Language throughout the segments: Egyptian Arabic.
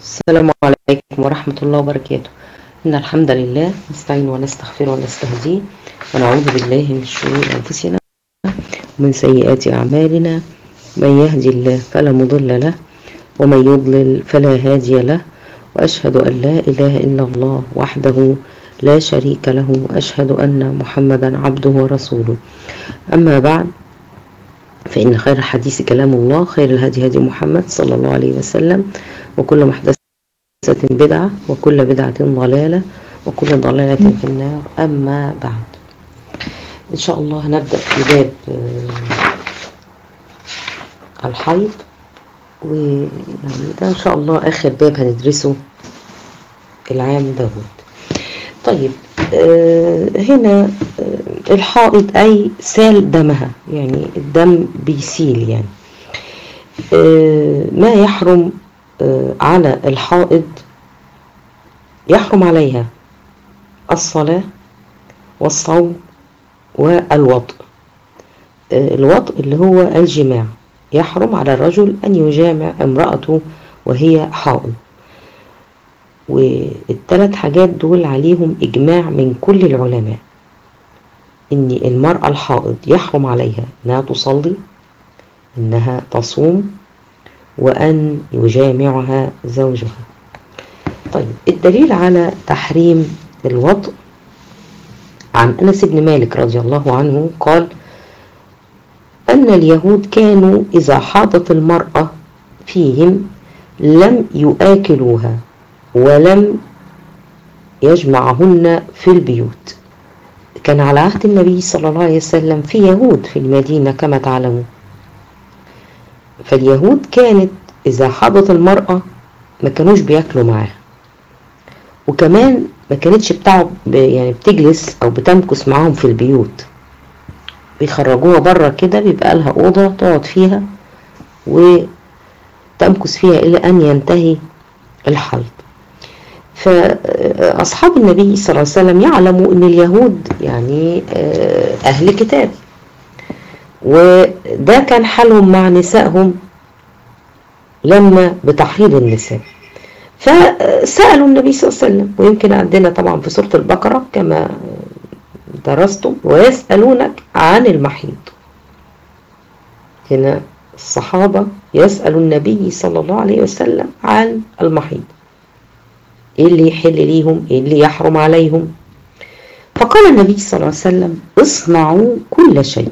السلام عليكم ورحمة الله وبركاته إن الحمد لله نستعين ونستغفر ونستهديه ونعوذ بالله من شرور أنفسنا ومن سيئات أعمالنا من يهدي الله فلا مضل له ومن يضلل فلا هادي له وأشهد أن لا إله إلا الله وحده لا شريك له وأشهد أن محمدا عبده ورسوله أما بعد فإن خير الحديث كلام الله خير الهدي هدي محمد صلى الله عليه وسلم وكل محدثة بدعة وكل بدعة ضلالة وكل ضلالة في النار أما بعد إن شاء الله هنبدأ في باب الحيض ويعني ده إن شاء الله آخر باب هندرسه العام دوت طيب هنا الحائض أي سال دمها يعني الدم بيسيل يعني ما يحرم على الحائض يحرم عليها الصلاة والصوم والوطء الوطء اللي هو الجماع يحرم على الرجل أن يجامع امرأته وهي حائض والثلاث حاجات دول عليهم إجماع من كل العلماء إن المرأة الحائض يحرم عليها أنها تصلي إنها تصوم وأن يجامعها زوجها طيب الدليل على تحريم الوطء عن أنس بن مالك رضي الله عنه قال أن اليهود كانوا إذا حاضت المرأة فيهم لم يآكلوها ولم يجمعهن في البيوت كان على عهد النبي صلى الله عليه وسلم في يهود في المدينة كما تعلمون فاليهود كانت إذا حاضت المرأة ما كانوش بياكلوا معاها وكمان ما كانتش بتاع يعني بتجلس أو بتمكث معاهم في البيوت بيخرجوها بره كده بيبقى لها أوضة تقعد فيها وتمكث فيها إلى أن ينتهي الحيض فأصحاب النبي صلى الله عليه وسلم يعلموا أن اليهود يعني أهل كتاب وده كان حالهم مع نسائهم لما بتحريض النساء فسألوا النبي صلى الله عليه وسلم ويمكن عندنا طبعا في سورة البقرة كما درستم ويسألونك عن المحيض هنا الصحابة يسأل النبي صلى الله عليه وسلم عن المحيض ايه اللي يحل ليهم ايه اللي يحرم عليهم فقال النبي صلى الله عليه وسلم اصنعوا كل شيء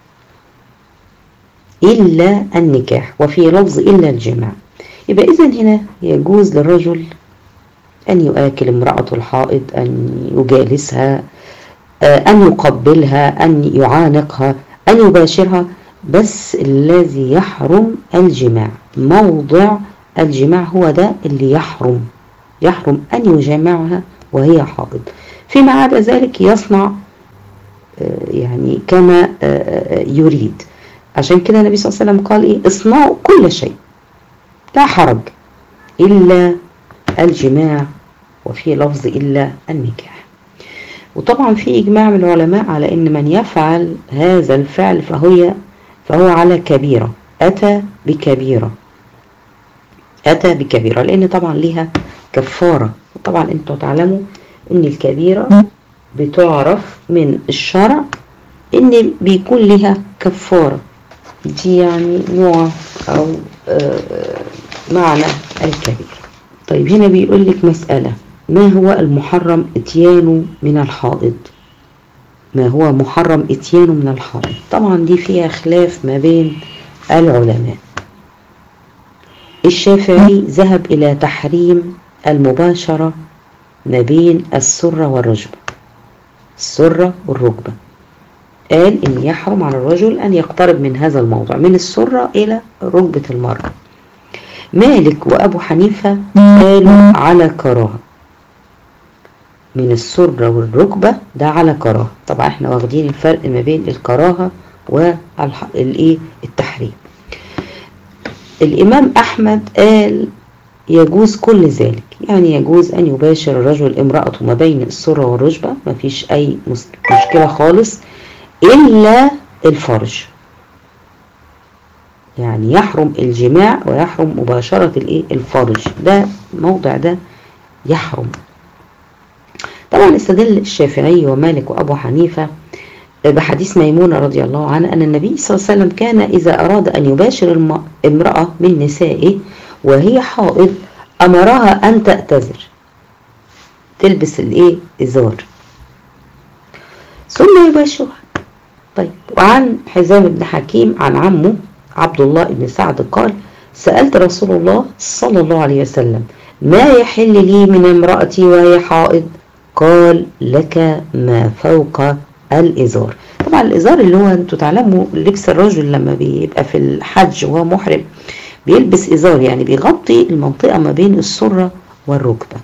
إلا النكاح وفي لفظ إلا الجماع يبقى إذا هنا يجوز للرجل أن يؤكل امرأة الحائض أن يجالسها أن يقبلها أن يعانقها أن يباشرها بس الذي يحرم الجماع موضع الجماع هو ده اللي يحرم يحرم أن يجامعها وهي حائض فيما عدا ذلك يصنع يعني كما يريد عشان كده النبي صلى الله عليه وسلم قال ايه اصنعوا كل شيء لا حرج إلا الجماع وفي لفظ إلا النكاح وطبعا في إجماع من العلماء على أن من يفعل هذا الفعل فهو فهو على كبيرة أتى بكبيرة أتى بكبيرة لأن طبعا ليها كفارة طبعا انتوا تعلموا ان الكبيرة بتعرف من الشرع ان بيكون لها كفارة دي يعني نوع او معنى الكبير طيب هنا بيقول لك مسألة ما هو المحرم اتيانه من الحائض ما هو محرم اتيانه من الحائض طبعا دي فيها خلاف ما بين العلماء الشافعي ذهب إلى تحريم المباشرة ما بين السرة والرجبة السرة والركبة قال إن يحرم على الرجل أن يقترب من هذا الموضع من السرة إلى ركبة المرأة مالك وأبو حنيفة قالوا على كراهة من السرة والركبة ده على كراهة طبعا احنا واخدين الفرق ما بين الكراهة والإيه التحريم الإمام أحمد قال يجوز كل ذلك يعني يجوز أن يباشر الرجل امرأته ما بين السرة والرجبة ما فيش أي مشكلة خالص إلا الفرج يعني يحرم الجماع ويحرم مباشرة الايه الفرج ده الموضع ده يحرم طبعا استدل الشافعي ومالك وأبو حنيفة بحديث ميمونة رضي الله عنها أن النبي صلى الله عليه وسلم كان إذا أراد أن يباشر امرأة من نسائه وهي حائض أمرها أن تأتذر تلبس الإيه إزار ثم يباشرها طيب وعن حزام بن حكيم عن عمه عبد الله بن سعد قال سألت رسول الله صلى الله عليه وسلم ما يحل لي من امرأتي وهي حائض قال لك ما فوق الإزار طبعا الإزار اللي هو انتوا تعلموا لبس الرجل لما بيبقى في الحج وهو محرم بيلبس إزار يعني بيغطي المنطقة ما بين السرة والركبة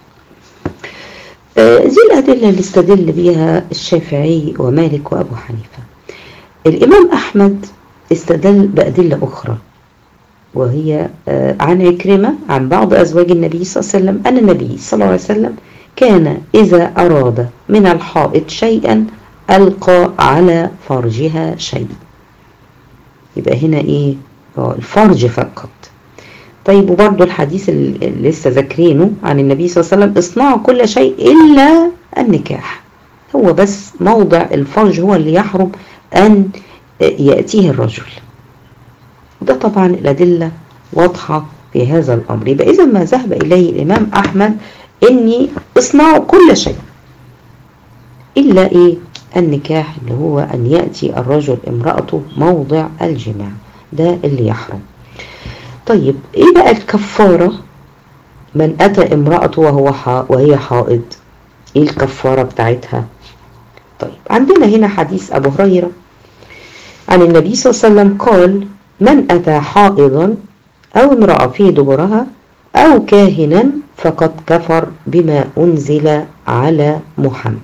دي الأدلة اللي استدل بيها الشافعي ومالك وأبو حنيفة الإمام أحمد استدل بأدلة أخرى وهي عن عكرمة عن بعض أزواج النبي صلى الله عليه وسلم أن النبي صلى الله عليه وسلم كان إذا أراد من الحائط شيئا ألقى على فرجها شيء يبقى هنا إيه الفرج فقط طيب وبرضه الحديث اللي لسه ذاكرينه عن النبي صلى الله عليه وسلم اصنعوا كل شيء إلا النكاح هو بس موضع الفرج هو اللي يحرم أن يأتيه الرجل وده طبعا الأدلة واضحة في هذا الأمر يبقى إذا ما ذهب إليه الإمام أحمد إني اصنعوا كل شيء إلا إيه النكاح اللي هو أن يأتي الرجل امرأته موضع الجماع ده اللي يحرم طيب إيه بقى الكفارة من أتى امرأته وهو حا وهي حائض إيه الكفارة بتاعتها طيب عندنا هنا حديث أبو هريرة عن النبي صلى الله عليه وسلم قال من أتى حائضا أو امرأة في دبرها أو كاهنا فقد كفر بما أنزل على محمد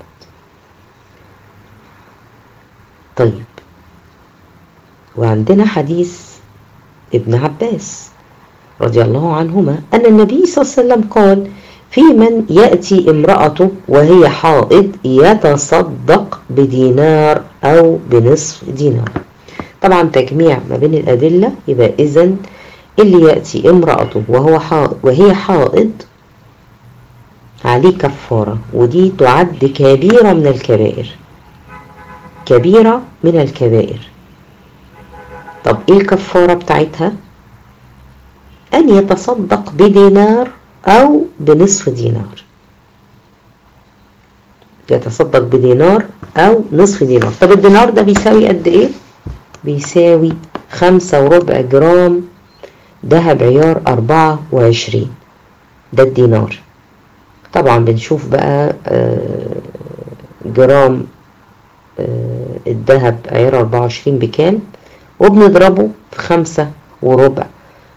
طيب وعندنا حديث ابن عباس رضي الله عنهما أن النبي صلى الله عليه وسلم قال في من يأتي امرأته وهي حائض يتصدق بدينار أو بنصف دينار طبعا تجميع ما بين الأدلة يبقى إذن اللي يأتي امرأته وهو حائض وهي حائض عليه كفارة ودي تعد كبيرة من الكبائر كبيرة من الكبائر طب ايه الكفارة بتاعتها ان يتصدق بدينار او بنصف دينار يتصدق بدينار او نصف دينار طب الدينار ده بيساوي قد ايه بيساوي خمسة وربع جرام ذهب عيار أربعة وعشرين ده الدينار طبعا بنشوف بقى جرام الذهب عيار أربعة وعشرين بكام وبنضربه في خمسة وربع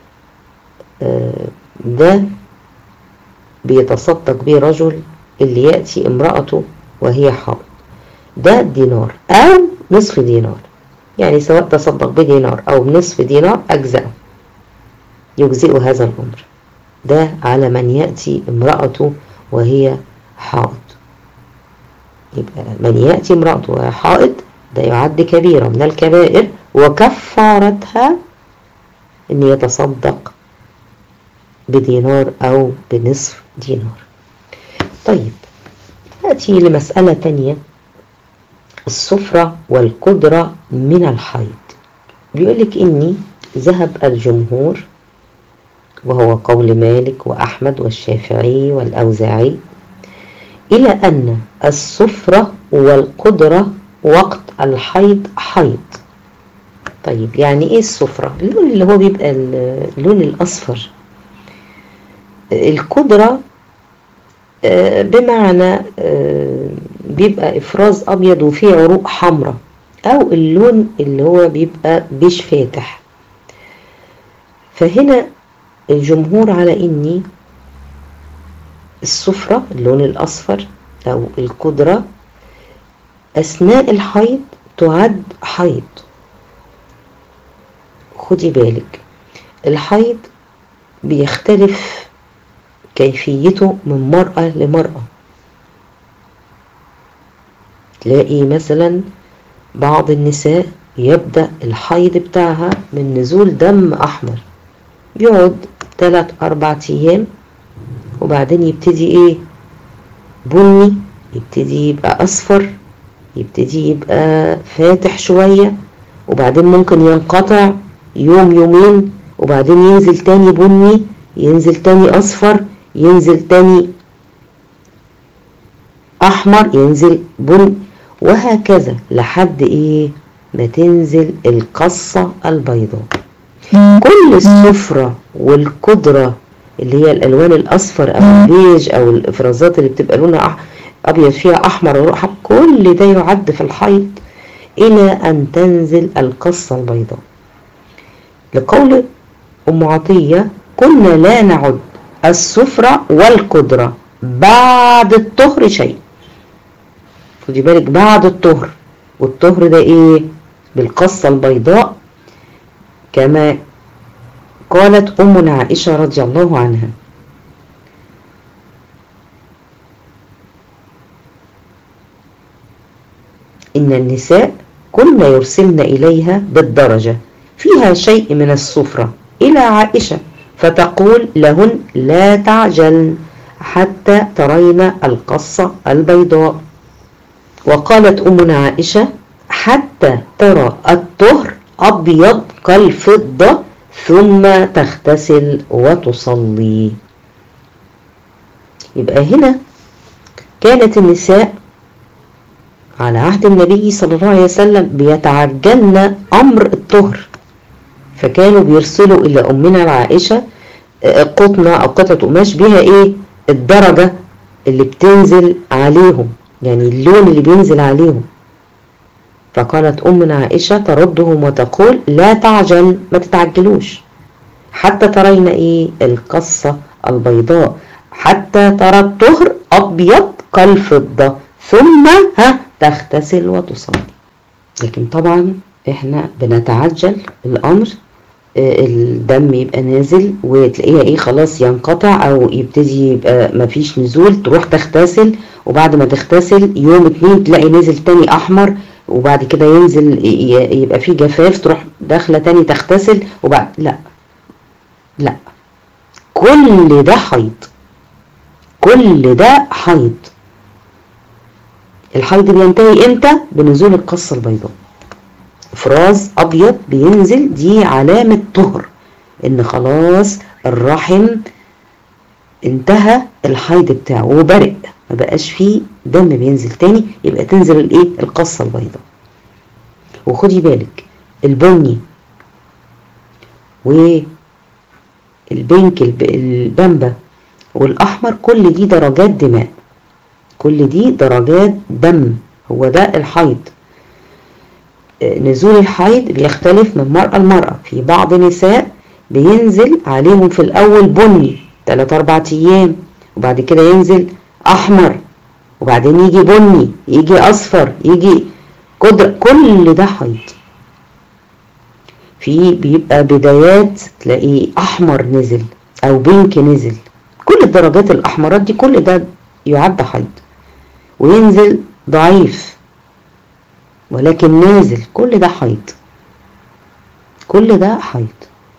ده بيتصدق بيه رجل اللي يأتي امرأته وهي حائض ده دينار أو نصف دينار يعني سواء تصدق بدينار أو بنصف دينار أجزأه يجزئ هذا الأمر ده على من يأتي امرأته وهي حائض يبقى من يأتي امرأته وهي حائض ده يعد كبيرة من الكبائر وكفارتها ان يتصدق بدينار او بنصف دينار طيب نأتي لمسألة تانية السفرة والقدرة من الحيض بيقولك اني ذهب الجمهور وهو قول مالك وأحمد والشافعي والأوزاعي إلى أن السفرة والقدرة وقت الحيض حيض طيب يعني ايه السفرة اللون اللي هو بيبقى اللون الأصفر القدرة بمعنى بيبقى إفراز أبيض وفيه عروق حمراء أو اللون اللي هو بيبقى بيش فاتح فهنا الجمهور على إني السفرة اللون الأصفر أو القدرة أثناء الحيض تعد حيض خدي بالك الحيض بيختلف كيفيته من مرأة لمرأة تلاقي مثلا بعض النساء يبدأ الحيض بتاعها من نزول دم أحمر بيقعد تلات أربع أيام وبعدين يبتدي إيه بني يبتدي يبقى أصفر يبتدي يبقى فاتح شوية وبعدين ممكن ينقطع يوم يومين وبعدين ينزل تاني بني ينزل تاني أصفر ينزل تاني أحمر ينزل بني وهكذا لحد إيه ما تنزل القصة البيضاء كل السفرة والقدرة اللي هي الألوان الأصفر أو البيج أو الإفرازات اللي بتبقى لونها أبيض فيها أحمر وروح كل ده يعد في الحيض إلى أن تنزل القصة البيضاء لقول أم عطية كنا لا نعد السفرة والقدرة بعد الطهر شيء خدي بالك بعد الطهر والطهر ده ايه بالقصة البيضاء كما قالت أمنا عائشة رضي الله عنها إن النساء كن يرسلن إليها بالدرجة فيها شيء من السفرة إلى عائشة فتقول لهن لا تعجلن حتى ترين القصة البيضاء وقالت أمنا عائشة حتى ترى الطهر أبيض كالفضة ثم تغتسل وتصلي يبقى هنا كانت النساء على عهد النبي صلى الله عليه وسلم بيتعجلن أمر الطهر فكانوا بيرسلوا إلى أمنا العائشة قطنة أو قطعة قماش بها إيه الدرجة اللي بتنزل عليهم يعني اللون اللي بينزل عليهم فقالت أمنا عائشة تردهم وتقول لا تعجل ما تتعجلوش حتى ترين إيه القصة البيضاء حتى ترى الطهر أبيض كالفضة ثم ها تغتسل وتصلي لكن طبعا احنا بنتعجل الأمر الدم يبقى نازل وتلاقيها ايه خلاص ينقطع او يبتدي يبقى مفيش نزول تروح تغتسل وبعد ما تغتسل يوم اتنين تلاقي نزل تاني احمر وبعد كده ينزل يبقى فيه جفاف تروح داخله تاني تغتسل وبعد لا لا كل ده حيض كل ده حيض الحيض بينتهي امتى بنزول القصه البيضاء افراز ابيض بينزل دي علامه طهر ان خلاص الرحم انتهى الحيض بتاعه وبرئ ما بقاش فيه دم بينزل تاني يبقى تنزل الايه القصه البيضاء وخدي بالك البني والبنك البامبا والاحمر كل دي درجات دماء كل دي درجات دم هو ده الحيض نزول الحيض بيختلف من مرأة لمرأة في بعض نساء بينزل عليهم في الأول بني 3 أربع أيام وبعد كده ينزل أحمر وبعدين يجي بني يجي أصفر يجي قدر كل ده حيض في بيبقى بدايات تلاقيه أحمر نزل أو بينك نزل كل الدرجات الأحمرات دي كل ده يعد حيض وينزل ضعيف ولكن نازل كل ده حيض كل ده حيض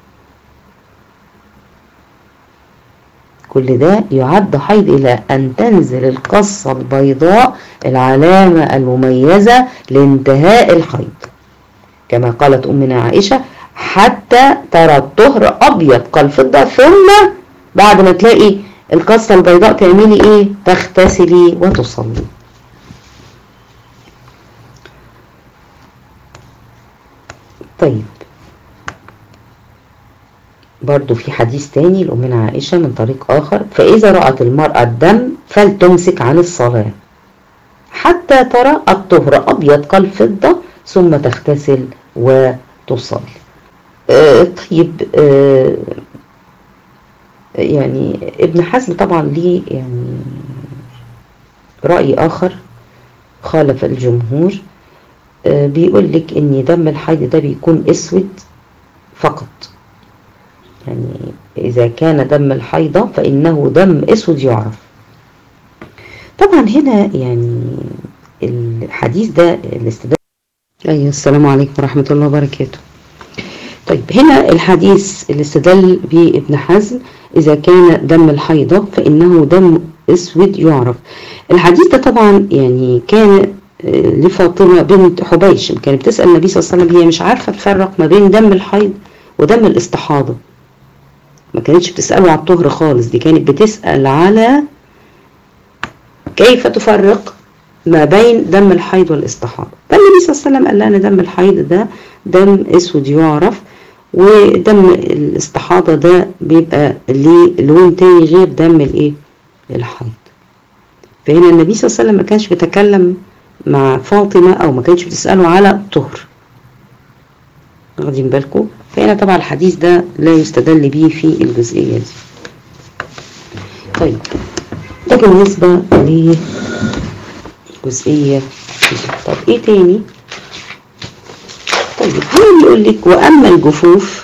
كل ده يعد حيض إلى أن تنزل القصة البيضاء العلامة المميزة لانتهاء الحيض كما قالت أمنا عائشة حتى ترى الطهر أبيض كالفضة ثم بعد ما تلاقي القصة البيضاء تعملي إيه تغتسلي وتصلي طيب برضو في حديث تاني لأمنا عائشة من طريق آخر فإذا رأت المرأة الدم فلتمسك عن الصلاة حتى ترى الطهر أبيض كالفضة ثم تغتسل وتصلي آه طيب آه يعني ابن حزم طبعا ليه يعني رأي آخر خالف الجمهور آه بيقول لك ان دم الحيض ده بيكون اسود فقط يعني اذا كان دم الحيضة فانه دم اسود يعرف طبعا هنا يعني الحديث ده الاستدلال أيوة السلام عليكم ورحمة الله وبركاته طيب هنا الحديث اللي استدل به ابن حزم إذا كان دم الحيضة فإنه دم أسود يعرف الحديث ده طبعا يعني كان لفاطمة بنت حبيش كانت بتسأل النبي صلى الله عليه وسلم هي مش عارفة تفرق ما بين دم الحيض ودم الاستحاضة ما كانتش بتسأله على الطهر خالص دي كانت بتسأل على كيف تفرق ما بين دم الحيض والاستحاضة فالنبي صلى الله عليه وسلم قال لنا دم الحيض ده دم اسود يعرف ودم الاستحاضة ده بيبقى ليه لون تاني غير دم الايه الحيض فهنا النبي صلى الله عليه وسلم ما كانش بيتكلم مع فاطمة او ما كانش بتسأله على الطهر واخدين بالكم فهنا طبعا الحديث ده لا يستدل به في الجزئية دي طيب ده بالنسبة لجزئية طب ايه تاني طيب هنا بيقول لك واما الجفوف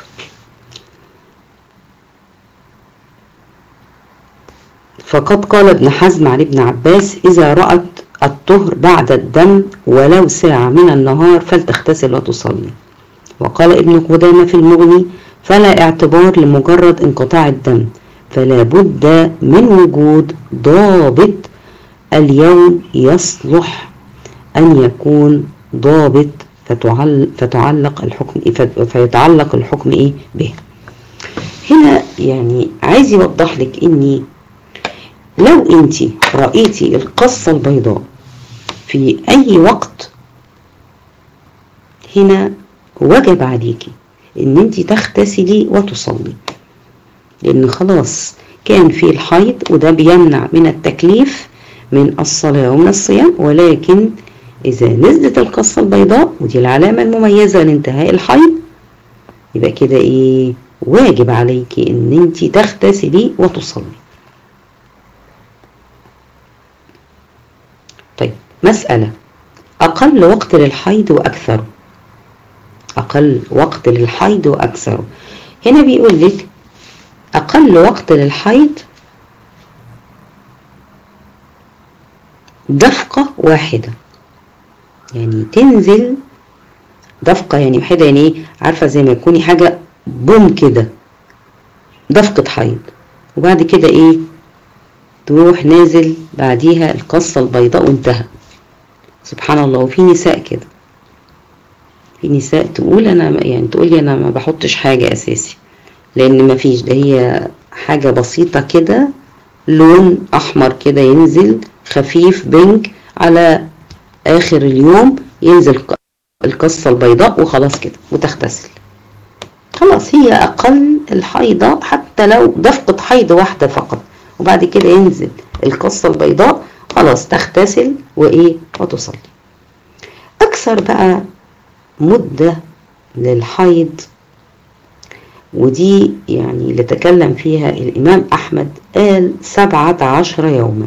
فقد قال ابن حزم عن ابن عباس اذا رأت الطهر بعد الدم ولو ساعة من النهار فلتغتسل وتصلي وقال ابن قدامة في المغني فلا اعتبار لمجرد انقطاع الدم فلا بد من وجود ضابط اليوم يصلح أن يكون ضابط فتعلق الحكم فيتعلق الحكم إيه به هنا يعني عايز يوضح لك إني لو أنت رأيتي القصة البيضاء في أي وقت هنا وجب عليكي ان انت تغتسلي وتصلي لان خلاص كان في الحيض وده بيمنع من التكليف من الصلاة ومن الصيام ولكن إذا نزلت القصة البيضاء ودي العلامة المميزة لانتهاء الحيض يبقى كده إيه واجب عليكي إن أنت تغتسلي وتصلي طيب مسألة أقل وقت للحيض وأكثره أقل وقت للحيض وأكثره هنا بيقول لك أقل وقت للحيض دفقة واحدة يعني تنزل دفقة يعني واحدة يعني ايه عارفة زي ما يكوني حاجة بوم كده دفقة حيض وبعد كده ايه تروح نازل بعديها القصة البيضاء وانتهى سبحان الله وفي نساء كده في نساء تقول انا يعني تقول لي انا ما بحطش حاجة اساسي لان ما فيش ده هي حاجة بسيطة كده لون احمر كده ينزل خفيف بينك على اخر اليوم ينزل القصة البيضاء وخلاص كده وتغتسل خلاص هي اقل الحيضة حتى لو دفقة حيض واحدة فقط وبعد كده ينزل القصة البيضاء خلاص تغتسل وايه وتصلي اكثر بقى مدة للحيض ودي يعني اللي تكلم فيها الإمام أحمد قال سبعة عشر يوما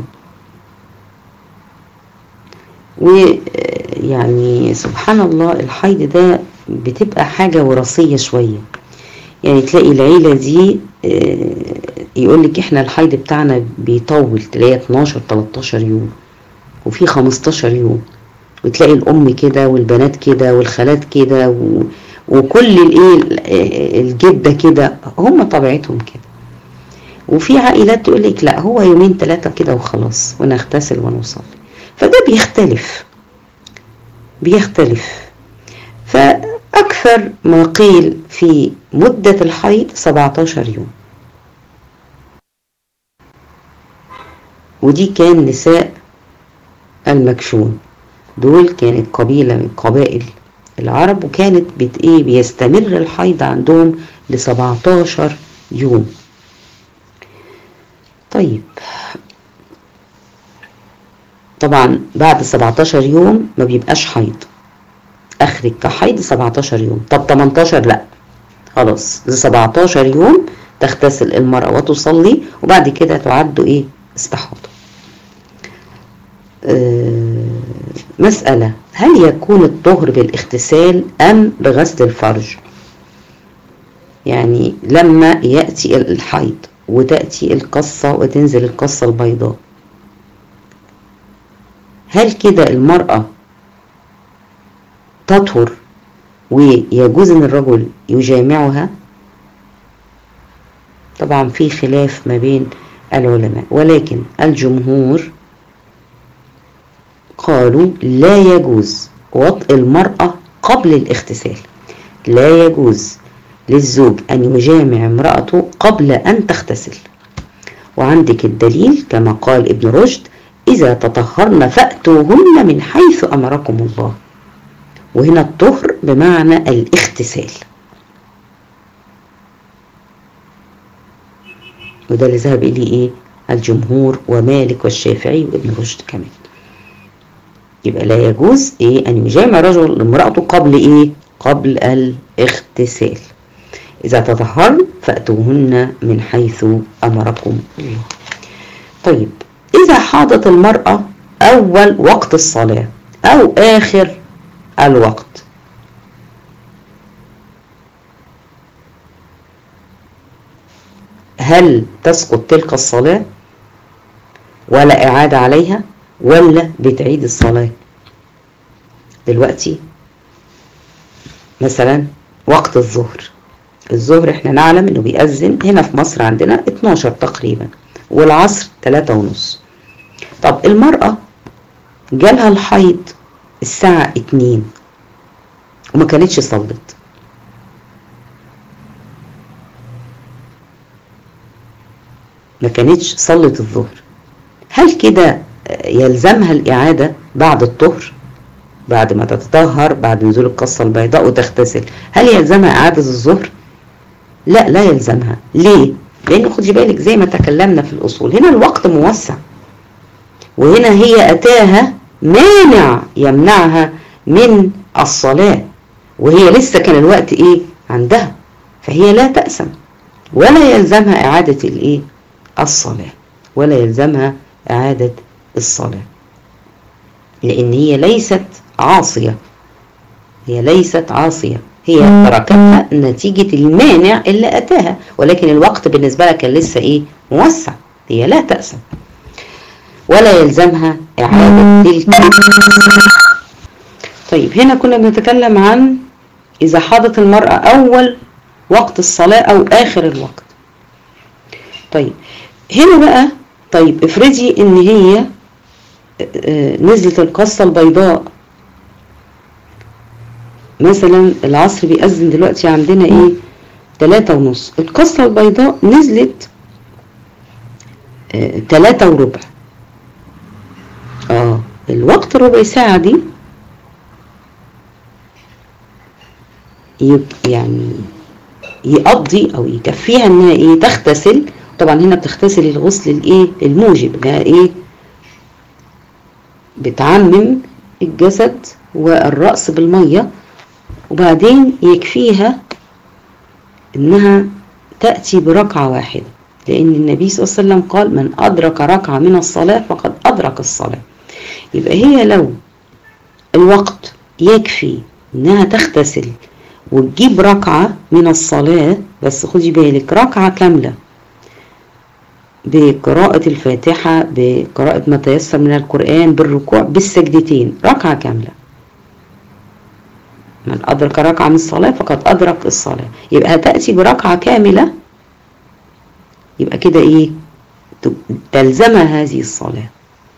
ويعني سبحان الله الحيض ده بتبقى حاجة وراثية شوية يعني تلاقي العيلة دي يقول لك احنا الحيض بتاعنا بيطول تلاقي 12 13 يوم وفي 15 يوم وتلاقي الام كده والبنات كده والخالات كده و... وكل الايه الجده كده هم طبيعتهم كده وفي عائلات تقول لك لا هو يومين ثلاثه كده وخلاص ونغتسل ونصلي فده بيختلف بيختلف فاكثر ما قيل في مده الحيض 17 يوم ودي كان نساء المكشون دول كانت قبيلة من قبائل العرب وكانت بت ايه بيستمر الحيض عندهم ل 17 يوم طيب طبعا بعد 17 يوم ما بيبقاش حيض اخرك كحيض 17 يوم طب 18 لا خلاص 17 يوم تغتسل المرأة وتصلي وبعد كده تعد ايه استحاضة آه مسألة هل يكون الطهر بالاغتسال أم بغسل الفرج يعني لما يأتي الحيض وتأتي القصة وتنزل القصة البيضاء هل كده المرأة تطهر ويجوز ان الرجل يجامعها طبعا في خلاف ما بين العلماء ولكن الجمهور قالوا لا يجوز وطء المرأة قبل الاغتسال لا يجوز للزوج أن يجامع امرأته قبل أن تغتسل وعندك الدليل كما قال ابن رشد إذا تطهرن فأتوهن من حيث أمركم الله وهنا الطهر بمعنى الاغتسال وده اللي ذهب إليه إيه الجمهور ومالك والشافعي وابن رشد كمان يبقى لا يجوز إيه أن يجامع رجل امرأته قبل إيه قبل الاغتسال إذا تطهرن فأتوهن من حيث أمركم الله طيب إذا حاضت المرأة أول وقت الصلاة أو آخر الوقت هل تسقط تلك الصلاة ولا إعادة عليها ولا بتعيد الصلاة دلوقتي مثلا وقت الظهر الظهر احنا نعلم انه بيأذن هنا في مصر عندنا 12 تقريبا والعصر 3 ونص طب المرأة جالها الحيض الساعة 2 وما كانتش صلت ما كانتش صلت الظهر هل كده يلزمها الإعادة بعد الطهر بعد ما تتطهر بعد نزول القصة البيضاء وتغتسل هل يلزمها إعادة الظهر لا لا يلزمها ليه لأن خدي بالك زي ما تكلمنا في الأصول هنا الوقت موسع وهنا هي أتاها مانع يمنعها من الصلاة وهي لسه كان الوقت إيه عندها فهي لا تأسم ولا يلزمها إعادة الإيه الصلاة ولا يلزمها إعادة الصلاة لأن هي ليست عاصية هي ليست عاصية هي تركتها نتيجة المانع اللي أتاها ولكن الوقت بالنسبة لها كان لسه إيه موسع هي لا تأسم ولا يلزمها إعادة تلك طيب هنا كنا بنتكلم عن إذا حاضت المرأة أول وقت الصلاة أو آخر الوقت طيب هنا بقى طيب افرضي ان هي نزلت القصة البيضاء مثلا العصر بيأذن دلوقتي عندنا ايه تلاتة ونص القصة البيضاء نزلت اه تلاتة وربع اه الوقت ربع ساعة دي يعني يقضي او يكفيها انها ايه تغتسل طبعا هنا بتغتسل الغسل الايه الموجب انها ايه بتعمم الجسد والرأس بالمية وبعدين يكفيها انها تأتي بركعة واحدة لأن النبي صلى الله عليه وسلم قال من أدرك ركعة من الصلاة فقد أدرك الصلاة يبقى هي لو الوقت يكفي انها تغتسل وتجيب ركعة من الصلاة بس خدي بالك ركعة كاملة بقراءة الفاتحة بقراءة ما تيسر من القرآن بالركوع بالسجدتين ركعة كاملة من أدرك ركعة من الصلاة فقد أدرك الصلاة يبقى هتأتي بركعة كاملة يبقى كده إيه تلزمها هذه الصلاة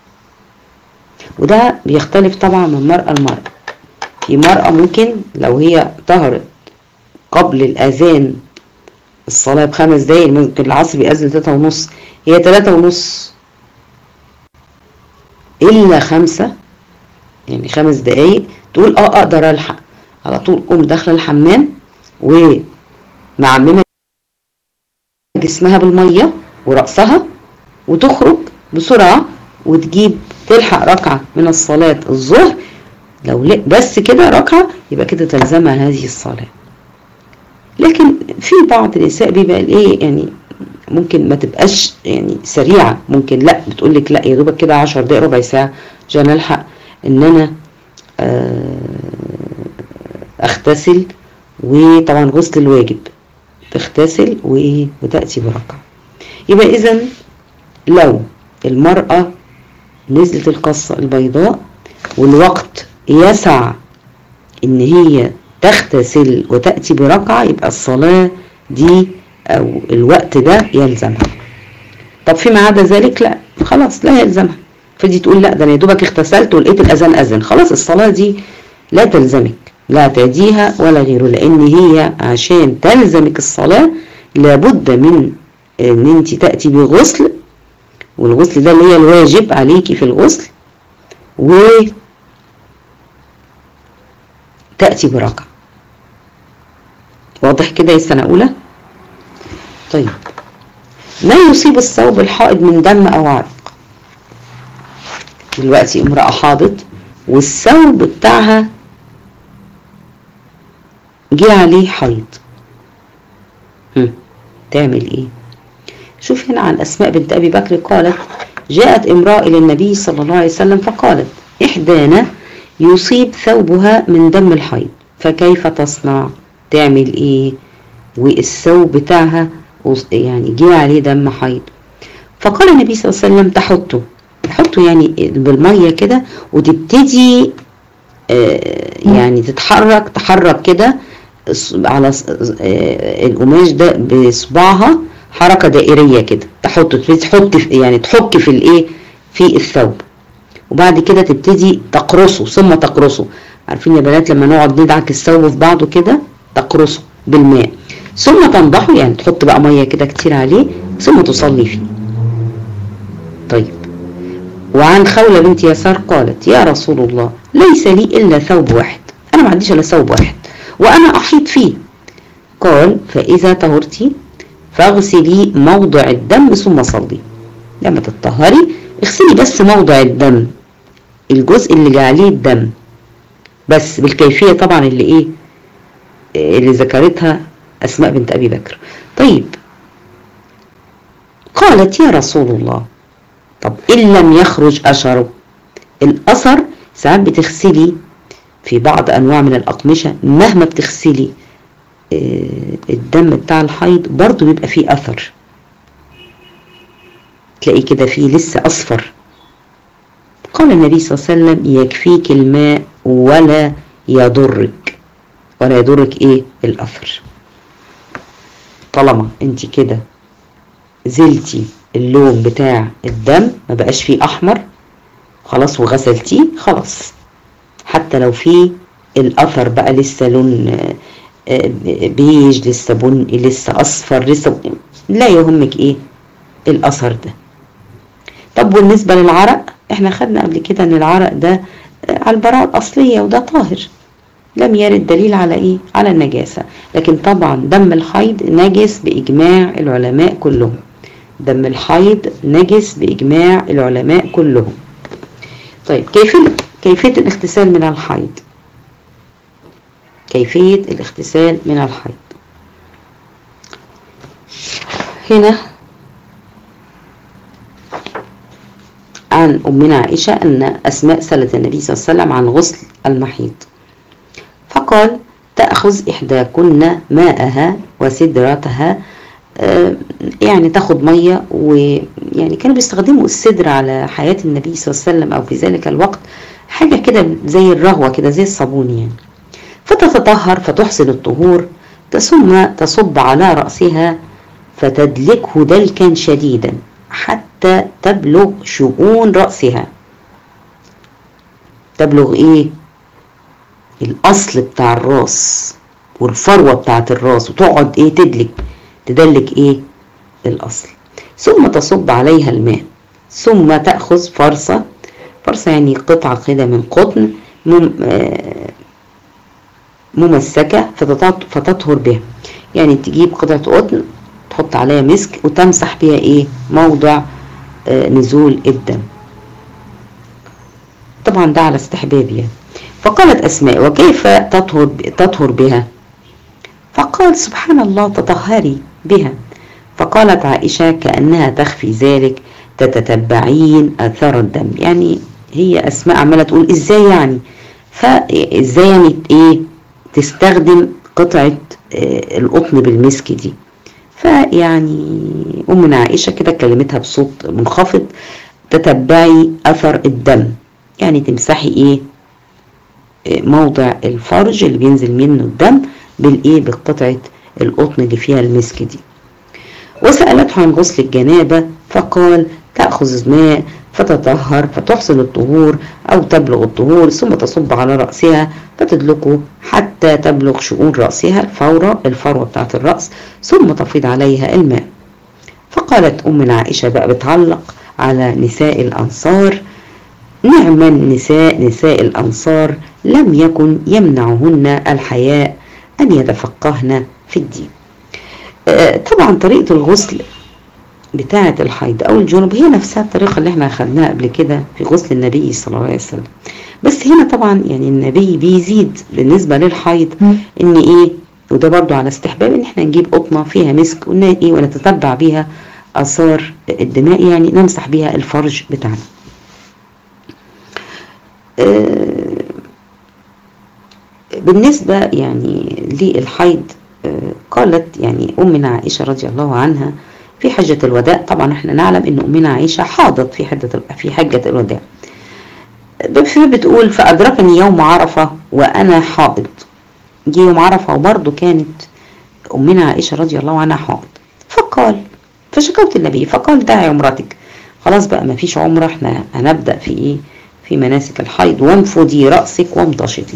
وده بيختلف طبعا من مرأة لمرأة في مرأة ممكن لو هي طهرت قبل الأذان الصلاة بخمس دقايق ممكن العصر بيأذن تلاتة ونص هي تلاتة ونص إلا خمسة يعني خمس دقايق تقول اه اقدر الحق على طول قوم داخله الحمام ومعممه جسمها بالميه ورأسها وتخرج بسرعه وتجيب تلحق ركعه من الصلاه الظهر لو بس كده ركعه يبقى كده تلزمها هذه الصلاه لكن في بعض النساء بيبقى ايه يعني ممكن ما تبقاش يعني سريعه ممكن لا بتقول لك لا يا دوبك كده 10 دقايق ربع ساعه عشان الحق ان انا اغتسل وطبعا غسل الواجب تغتسل وايه وتاتي بركعه يبقى اذا لو المراه نزلت القصه البيضاء والوقت يسع ان هي تغتسل وتأتي بركعة يبقى الصلاة دي او الوقت ده يلزمها طب فيما عدا ذلك لا خلاص لا يلزمها فدي تقول لا ده انا يا دوبك اغتسلت ولقيت الاذان اذن خلاص الصلاة دي لا تلزمك لا تعديها ولا غيره لان هي عشان تلزمك الصلاة لابد من ان انت تأتي بغسل والغسل ده اللي هي الواجب عليكي في الغسل و تأتي بركعة واضح كده يا سنة أولى طيب ما يصيب الثوب الحائض من دم أو عرق دلوقتي امرأة حاضت والثوب بتاعها جه عليه حيض هم، تعمل ايه شوف هنا عن أسماء بنت أبي بكر قالت جاءت امرأة إلى النبي صلى الله عليه وسلم فقالت إحدانا يصيب ثوبها من دم الحيض فكيف تصنع تعمل ايه والثوب بتاعها يعني جه عليه دم حيض فقال النبي صلى الله عليه وسلم تحطه تحطه يعني بالمية كده وتبتدي آه يعني تتحرك تحرك كده على آه القماش ده بصباعها حركة دائرية كده تحط تحط يعني تحك في الايه في الثوب وبعد كده تبتدي تقرصه ثم تقرصه عارفين يا بنات لما نقعد ندعك الثوب في بعضه كده تقرصه بالماء ثم تنضحه يعني تحط بقى ميه كده كتير عليه ثم تصلي فيه طيب وعن خولة بنت يسار قالت يا رسول الله ليس لي إلا ثوب واحد أنا ما عنديش إلا ثوب واحد وأنا أحيط فيه قال فإذا طهرتي فاغسلي موضع الدم ثم صلي لما تطهري اغسلي بس موضع الدم الجزء اللي جه عليه الدم بس بالكيفية طبعا اللي ايه اللي ذكرتها أسماء بنت أبي بكر طيب قالت يا رسول الله طب إن لم يخرج أثره الأثر ساعات بتغسلي في بعض أنواع من الأقمشة مهما بتغسلي الدم بتاع الحيض برضو بيبقى فيه أثر تلاقي كده فيه لسه أصفر قال النبي صلى الله عليه وسلم يكفيك الماء ولا يضرك ولا يضرك ايه الاثر طالما انت كده زلتي اللون بتاع الدم ما بقاش فيه احمر خلاص وغسلتيه خلاص حتى لو فيه الاثر بقى لسه لون بيج لسه بني لسه اصفر لسه لا يهمك ايه الاثر ده طب بالنسبه للعرق احنا خدنا قبل كده ان العرق ده على البراءة الأصلية وده طاهر لم يرد دليل على ايه على النجاسة لكن طبعا دم الحيض نجس بإجماع العلماء كلهم دم الحيض نجس بإجماع العلماء كلهم طيب كيفية كيفية الاغتسال من الحيض كيفية الاغتسال من الحيض هنا عن أمنا عائشة أن أسماء سألت النبي صلى الله عليه وسلم عن غسل المحيض فقال تأخذ إحداكن ماءها وسدرتها يعني تاخد مية ويعني كانوا بيستخدموا السدر على حياة النبي صلى الله عليه وسلم أو في ذلك الوقت حاجة كده زي الرغوة كده زي الصابون يعني فتتطهر فتحسن الطهور ثم تصب على رأسها فتدلكه دلكا شديدا حتى تبلغ شؤون رأسها تبلغ ايه الاصل بتاع الراس والفروة بتاعت الراس وتقعد ايه تدلك تدلك ايه الاصل ثم تصب عليها الماء ثم تأخذ فرصة فرصة يعني قطعة كده من قطن ممسكة فتطهر بها يعني تجيب قطعة قطن تحط عليها مسك وتمسح بيها ايه موضع آه نزول الدم طبعا ده على استحباب يعني فقالت أسماء وكيف تطهر, تطهر بها فقال سبحان الله تطهري بها فقالت عائشة كأنها تخفي ذلك تتتبعين أثار الدم يعني هي أسماء عمالة تقول إزاي يعني فإزاي يعني إيه تستخدم قطعة آه القطن بالمسك دي فيعني أمنا عائشة كده كلمتها بصوت منخفض تتبعي أثر الدم يعني تمسحي إيه موضع الفرج اللي بينزل منه الدم بالايه بقطعة القطن اللي فيها المسك دي وسألته عن غسل الجنابة فقال تأخذ ماء فتطهر فتحسن الطهور أو تبلغ الطهور ثم تصب على رأسها فتدلكه حتى تبلغ شؤون رأسها الفورة الفروة بتاعت الرأس ثم تفيض عليها الماء فقالت أمنا عائشة بقى بتعلق على نساء الأنصار نعم النساء نساء الأنصار لم يكن يمنعهن الحياء أن يتفقهن في الدين طبعا طريقة الغسل بتاعة الحيض أو الجنوب هي نفسها الطريقة اللي احنا أخدناها قبل كده في غسل النبي صلى الله عليه وسلم بس هنا طبعا يعني النبي بيزيد بالنسبة للحيض إن إيه وده برضو على استحباب إن احنا نجيب قطنة فيها مسك إيه ونتتبع بيها آثار الدماء يعني نمسح بيها الفرج بتاعنا بالنسبة يعني للحيض قالت يعني أمنا عائشة رضي الله عنها في حجة الوداع طبعا احنا نعلم ان أمنا عائشة حاضت في حجة في حجة الوداع بتقول فأدركني يوم عرفة وأنا حاضت جه يوم عرفة وبرضه كانت أمنا عائشة رضي الله عنها حاضت فقال فشكوت النبي فقال دعي عمرتك خلاص بقى ما فيش عمرة احنا هنبدأ في ايه في مناسك الحيض وانفضي رأسك وامتشطي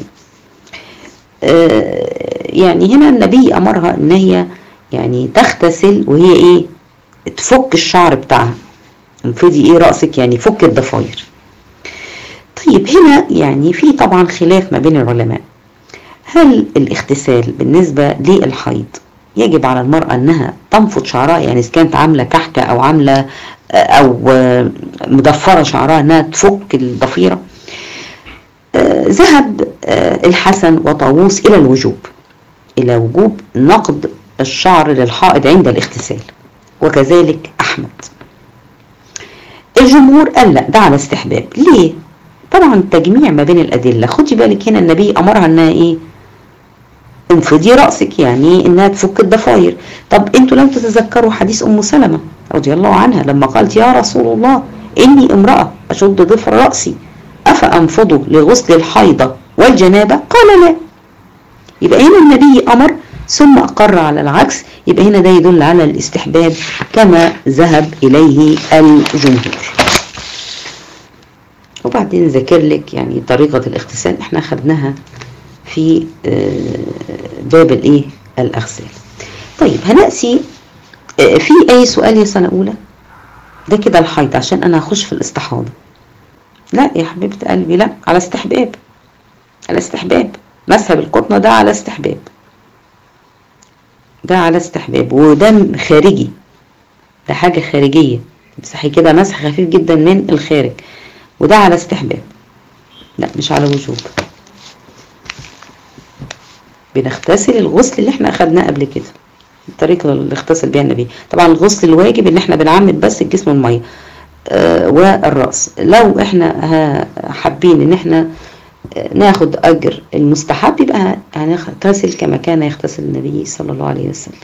اه يعني هنا النبي أمرها ان هي يعني تغتسل وهي ايه تفك الشعر بتاعها انفضي ايه رأسك يعني فك الضفاير طيب هنا يعني في طبعا خلاف ما بين العلماء هل الاغتسال بالنسبة للحيض يجب على المرأة انها تنفض شعرها يعني اذا كانت عاملة كحكة او عاملة او مضفرة شعرها انها تفك الضفيرة ذهب الحسن وطاووس الى الوجوب الى وجوب نقض الشعر للحائض عند الاغتسال وكذلك احمد الجمهور قال لا ده على استحباب ليه طبعا التجميع ما بين الادله خدي بالك هنا النبي امرها انها ايه انفضي راسك يعني انها تفك الضفاير طب انتوا لو تتذكروا حديث ام سلمه رضي الله عنها لما قالت يا رسول الله اني امراه اشد ضفر راسي افانفضه لغسل الحيضه والجنابه قال لا يبقى هنا النبي امر ثم اقر على العكس يبقى هنا ده يدل على الاستحباب كما ذهب اليه الجمهور وبعدين ذكر لك يعني طريقة الاغتسال احنا خدناها في باب الايه الاغسال طيب هنأتي في اي سؤال يا سنة اولى ده كده الحيض عشان انا هخش في الاستحاضة لا يا حبيبة قلبي لا على استحباب على استحباب مسح القطنة ده على استحباب ده على استحباب وده خارجي ده حاجة خارجية تمسحي كده مسح خفيف جدا من الخارج وده على استحباب لا مش على وجوب بنغتسل الغسل اللي احنا اخدناه قبل كده الطريقة اللي اغتسل بيها النبي طبعا الغسل الواجب ان احنا بنعمد بس الجسم والمية آه والرأس لو احنا حابين ان احنا ناخد اجر المستحب يبقى هنغتسل كما كان يغتسل النبي صلى الله عليه وسلم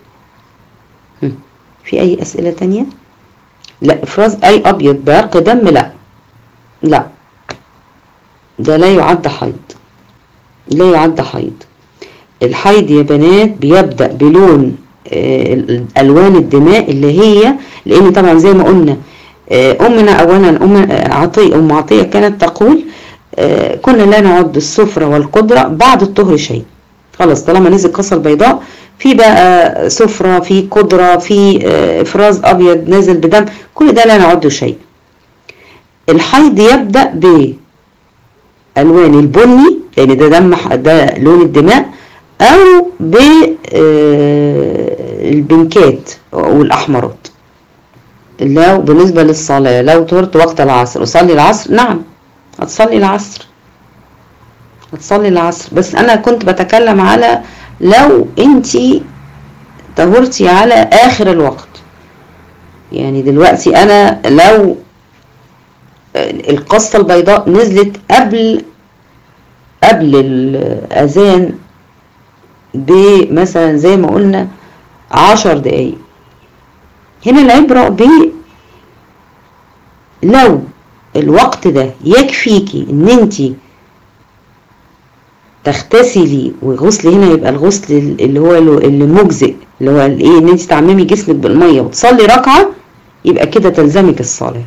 في اي اسئلة تانية لا افراز اي ابيض برق دم لا لا ده لا يعد حيض لا يعد حيض الحيض يا بنات بيبدأ بلون الوان الدماء اللي هي لان طبعا زي ما قلنا امنا اولا ام عطيه ام عطيه كانت تقول كنا لا نعد السفرة والقدرة بعد الطهر شيء خلاص طالما نزل قصة البيضاء في بقى سفرة في قدرة في افراز ابيض نازل بدم كل ده لا نعد شيء الحيض يبدأ بألوان البني لأن ده دم ده لون الدماء أو بالبنكات والأحمرات لو بالنسبة للصلاة لو طهرت وقت العصر أصلي العصر نعم هتصلي العصر هتصلي العصر بس أنا كنت بتكلم على لو انتي طهرتي على آخر الوقت يعني دلوقتي أنا لو القصة البيضاء نزلت قبل قبل الأذان بمثلا زي ما قلنا عشر دقايق هنا العبرة ب لو الوقت ده يكفيكي ان انت تغتسلي والغسل هنا يبقى الغسل اللي هو اللي مجزئ اللي هو الايه ان انت تعممي جسمك بالميه وتصلي ركعه يبقى كده تلزمك الصلاه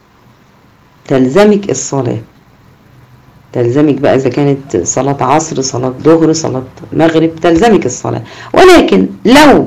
تلزمك الصلاه تلزمك بقى اذا كانت صلاه عصر صلاه ظهر صلاه مغرب تلزمك الصلاه ولكن لو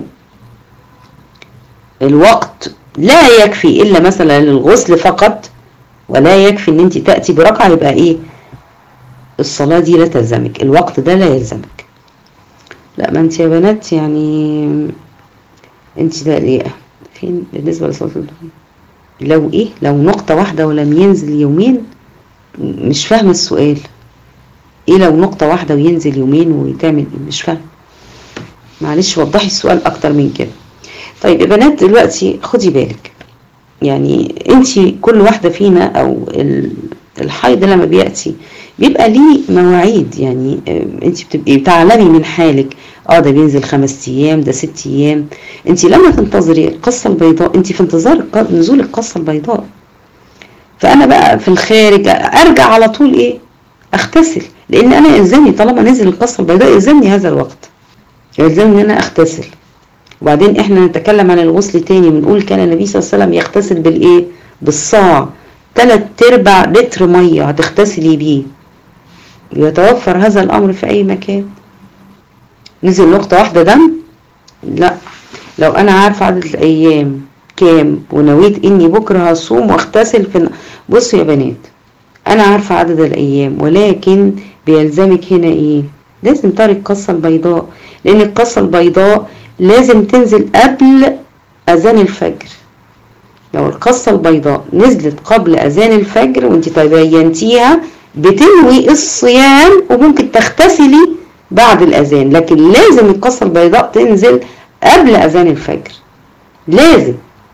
الوقت لا يكفي الا مثلا للغسل فقط ولا يكفي ان انت تاتي بركعه يبقى ايه الصلاه دي لا تلزمك الوقت ده لا يلزمك لا ما انت يا بنات يعني انت ده ايه فين بالنسبه لصلاه الظهر لو ايه لو نقطه واحده ولم ينزل يومين مش فاهمه السؤال ايه لو نقطه واحده وينزل يومين ويتعمل ايه مش فاهمه معلش وضحي السؤال اكتر من كده طيب يا بنات دلوقتي خدي بالك يعني انت كل واحده فينا او الحيض لما بياتي بيبقى ليه مواعيد يعني انت بتبقي تعلمي من حالك اه ده بينزل خمس ايام ده ست ايام انت لما تنتظري القصه البيضاء انت في انتظار نزول القصه البيضاء فانا بقى في الخارج ارجع على طول ايه اغتسل لان انا يلزمني طالما نزل القصه البيضاء يلزمني هذا الوقت يلزمني ان انا اغتسل وبعدين احنا نتكلم عن الغسل تاني بنقول كان النبي صلى الله عليه وسلم يغتسل بالايه بالصاع تلات ارباع لتر ميه هتغتسلي بيه يتوفر هذا الامر في اي مكان نزل نقطة واحدة دم لا لو انا عارفة عدد الايام كام ونويت اني بكرة هصوم واغتسل في بصوا يا بنات انا عارفة عدد الايام ولكن بيلزمك هنا ايه لازم ترى القصة البيضاء لان القصة البيضاء لازم تنزل قبل اذان الفجر لو القصة البيضاء نزلت قبل اذان الفجر وانت تبينتيها بتنوي الصيام وممكن تغتسلي بعد الاذان لكن لازم القصة البيضاء تنزل قبل اذان الفجر لازم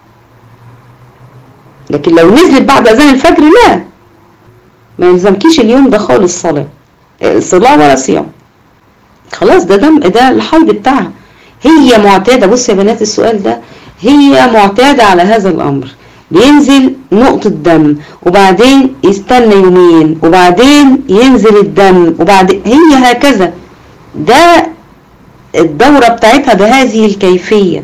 لكن لو نزلت بعد اذان الفجر لا ما يلزمكيش اليوم ده خالص صلاة صلاة ولا صيام خلاص ده دم ده الحيض بتاعها هي معتادة بص يا بنات السؤال ده هي معتادة على هذا الامر بينزل نقطة دم وبعدين يستنى يومين وبعدين ينزل الدم وبعدين هي هكذا ده الدورة بتاعتها بهذه الكيفية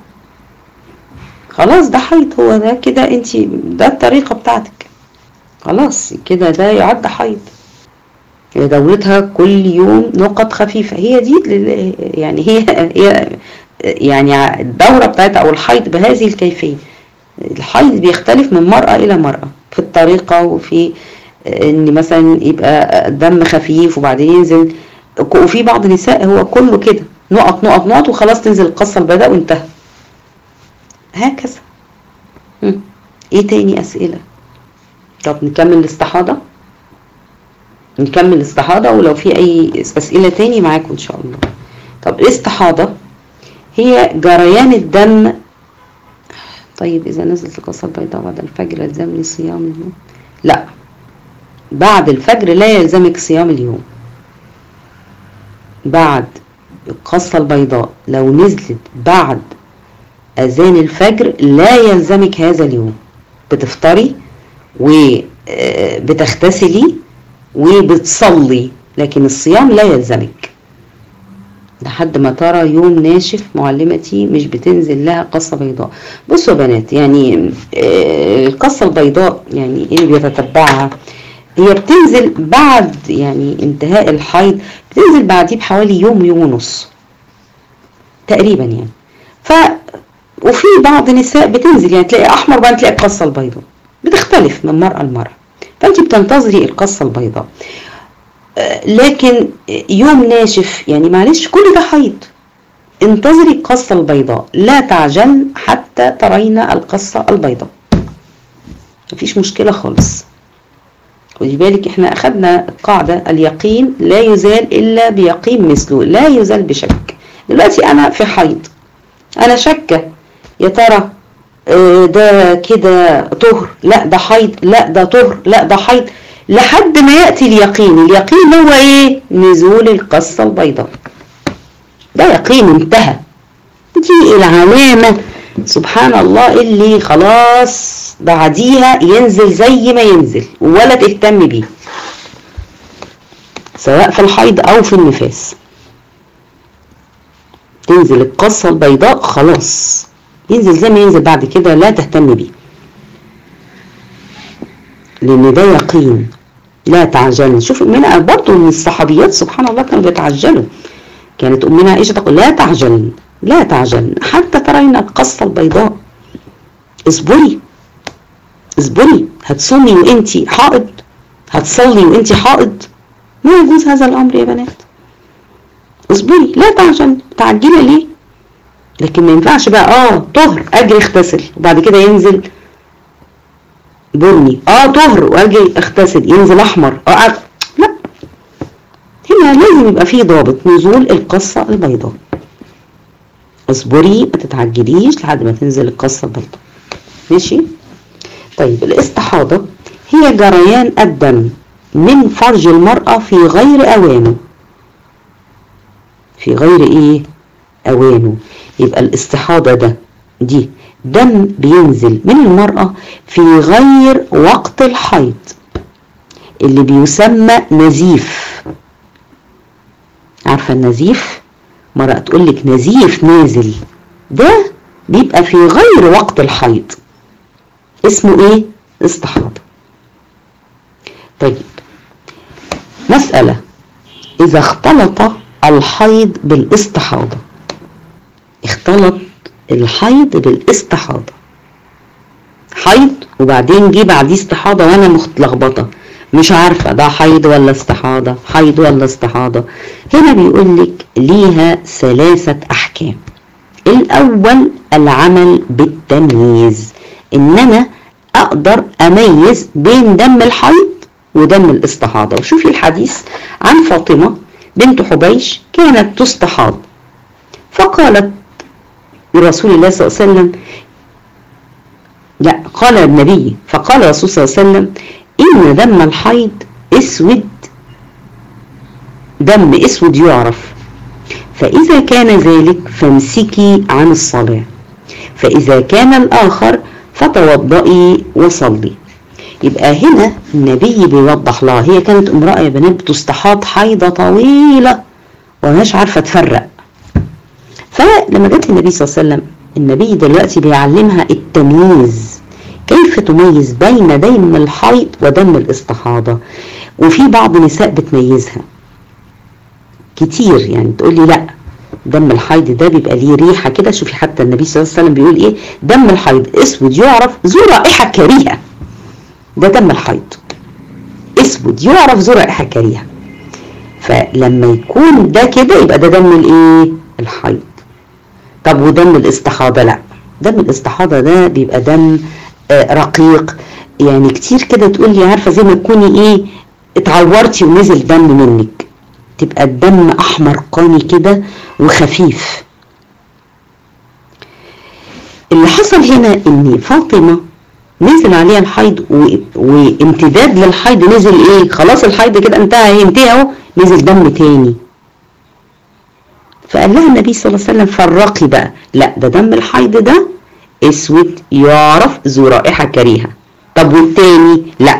خلاص ده حيض هو ده كده انت ده الطريقة بتاعتك خلاص كده ده يعد حيض دورتها كل يوم نقط خفيفة هي دي يعني هي هي يعني الدورة بتاعتها او الحيض بهذه الكيفية الحيض بيختلف من مرأة إلى مرأة في الطريقة وفي إن مثلا يبقى دم خفيف وبعدين ينزل وفي بعض النساء هو كله كده نقط نقط نقط وخلاص تنزل القصة البيضاء وانتهى هكذا ايه تاني أسئلة طب نكمل الاستحاضة نكمل الاستحاضة ولو في أي أسئلة تاني معاكم إن شاء الله طب الاستحاضة هي جريان الدم طيب إذا نزلت القصة البيضاء بعد الفجر يلزمني صيام اليوم لا بعد الفجر لا يلزمك صيام اليوم بعد القصة البيضاء لو نزلت بعد أذان الفجر لا يلزمك هذا اليوم بتفطري وبتغتسلي وبتصلي لكن الصيام لا يلزمك لحد ما ترى يوم ناشف معلمتي مش بتنزل لها قصة بيضاء بصوا يا بنات يعني القصة البيضاء يعني اللي بيتتبعها هي بتنزل بعد يعني انتهاء الحيض بتنزل بعديه بحوالي يوم يوم ونص تقريبا يعني ف وفي بعض نساء بتنزل يعني تلاقي احمر وبعدين تلاقي القصة البيضاء بتختلف من مرأة لمرأة فانت بتنتظري القصة البيضاء لكن يوم ناشف يعني معلش كل ده حيض انتظري القصة البيضاء لا تعجل حتى ترين القصة البيضاء مفيش مشكلة خالص خدي بالك احنا اخدنا القاعدة اليقين لا يزال الا بيقين مثله لا يزال بشك دلوقتي انا في حيض انا شاكة يا ترى ده كده طهر لا ده حيض لا ده طهر لا ده حيض لحد ما يأتي اليقين اليقين هو ايه نزول القصة البيضاء ده يقين انتهى دي العلامة سبحان الله اللي خلاص بعديها ينزل زي ما ينزل ولا تهتم بيه سواء في الحيض او في النفاس تنزل القصة البيضاء خلاص ينزل زي ما ينزل بعد كده لا تهتم بيه لان ده يقين لا تعجلن شوف امنا برضه من الصحابيات سبحان الله كانوا بيتعجلوا كانت امنا عائشه تقول لا تعجلن لا تعجلن حتى ترين القصه البيضاء اصبري اصبري هتصومي وانت حائض هتصلي وانت حائض ما يجوز هذا الامر يا بنات اصبري لا تعجل تعجلي ليه لكن ما ينفعش بقى اه طهر اجري اغتسل وبعد كده ينزل بني اه طهر واجي اغتسل ينزل احمر اه أج... لا هنا لازم يبقى فيه ضابط نزول القصة البيضاء اصبري ما تتعجليش لحد ما تنزل القصة البيضاء ماشي طيب الاستحاضة هي جريان الدم من فرج المرأة في غير اوانه في غير ايه اوانه يبقى الاستحاضة ده دي دم بينزل من المرأة في غير وقت الحيض اللي بيسمى نزيف عارفة النزيف مرأة تقول لك نزيف نازل ده بيبقى في غير وقت الحيض اسمه ايه استحاضة طيب مسألة إذا اختلط الحيض بالاستحاضة اختلط الحيض بالاستحاضة حيض وبعدين جه بعديه استحاضة وانا متلخبطة مش عارفة ده حيض ولا استحاضة حيض ولا استحاضة هنا بيقول لك ليها ثلاثة أحكام الأول العمل بالتمييز إن أنا أقدر أميز بين دم الحيض ودم الاستحاضة وشوفي الحديث عن فاطمة بنت حبيش كانت تستحاض فقالت لرسول الله صلى الله عليه وسلم لا قال النبي فقال الرسول صلى الله عليه وسلم إن دم الحيض اسود دم اسود يعرف فإذا كان ذلك فامسكي عن الصلاة فإذا كان الآخر فتوضئي وصلي يبقى هنا النبي بيوضح لها هي كانت امرأة يا بنات بتستحاض حيضة طويلة ومش عارفة تفرق فلما جت النبي صلى الله عليه وسلم النبي دلوقتي بيعلمها التمييز كيف تميز بين دم الحيض ودم الاستحاضة وفي بعض النساء بتميزها كتير يعني تقول لي لا دم الحيض ده بيبقى ليه ريحة كده شوفي حتى النبي صلى الله عليه وسلم بيقول ايه دم الحيض اسود يعرف ذو رائحة كريهة ده دم الحيض اسود يعرف ذو رائحة كريهة فلما يكون ده كده يبقى ده دم الايه الحيض طب ودم الاستحاضة لا دم الاستحاضة ده بيبقى دم آه رقيق يعني كتير كده تقول لي عارفة زي ما تكوني ايه اتعورتي ونزل دم منك تبقى الدم احمر قاني كده وخفيف اللي حصل هنا ان فاطمة نزل عليها الحيض و... وامتداد للحيض نزل ايه خلاص الحيض كده انتهى ينتهي اهو نزل دم تاني فقال لها النبي صلى الله عليه وسلم فرقي بقى لا ده دم الحيض ده اسود يعرف ذو رائحة كريهة طب والتاني لا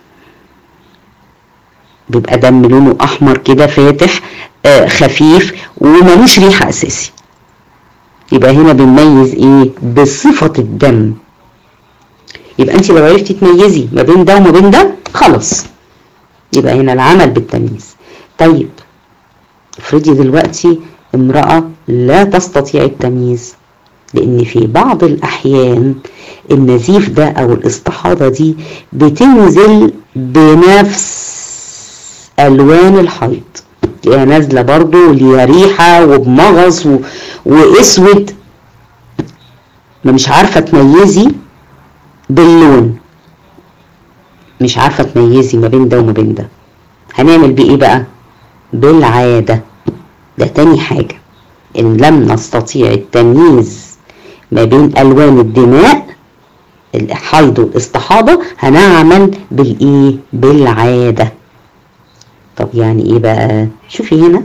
بيبقى دم لونه احمر كده فاتح آه خفيف وملوش ريحة اساسي يبقى هنا بنميز ايه بصفة الدم يبقى انت لو عرفتي تميزي ما بين ده وما بين ده خلاص يبقى هنا العمل بالتمييز طيب افرضي دلوقتي امرأة لا تستطيع التمييز لان في بعض الاحيان النزيف ده او الاستحاضة دي بتنزل بنفس الوان الحيض هي نازله برضو ليها ريحه وبمغص و... واسود ما مش عارفه تميزي باللون مش عارفه تميزي ما بين ده وما بين ده هنعمل بايه بقى بالعاده ده تاني حاجه ان لم نستطيع التمييز ما بين الوان الدماء الحيض والاستحاضه هنعمل بالايه بالعاده طب يعني ايه بقى شوفي هنا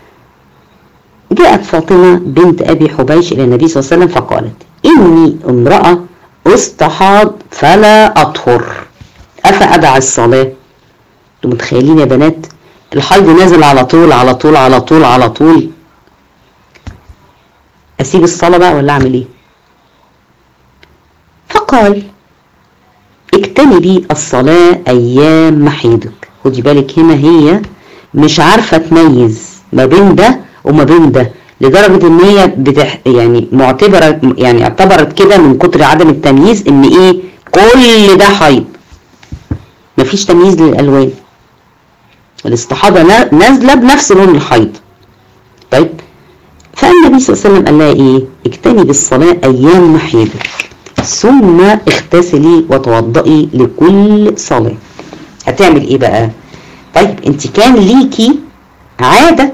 جاءت فاطمة بنت أبي حبيش إلى النبي صلى الله عليه وسلم فقالت إني امرأة استحاض فلا أطهر أفأدع الصلاة انتوا متخيلين يا بنات الحيض نازل على طول على طول على طول على طول اسيب الصلاة بقى ولا اعمل ايه فقال اجتنبي الصلاة ايام محيضك خدي بالك هنا هي مش عارفة تميز ما بين ده وما بين ده لدرجة ان هي بتح يعني معتبرة يعني اعتبرت كده من كتر عدم التمييز ان ايه كل ده حيض مفيش تمييز للالوان الاستحاضة نازلة بنفس لون الحيض طيب فالنبي صلى الله عليه وسلم قال لها ايه اجتنبي الصلاة ايام محيضك ثم اغتسلي وتوضئي لكل صلاة هتعمل ايه بقى طيب انت كان ليكي عادة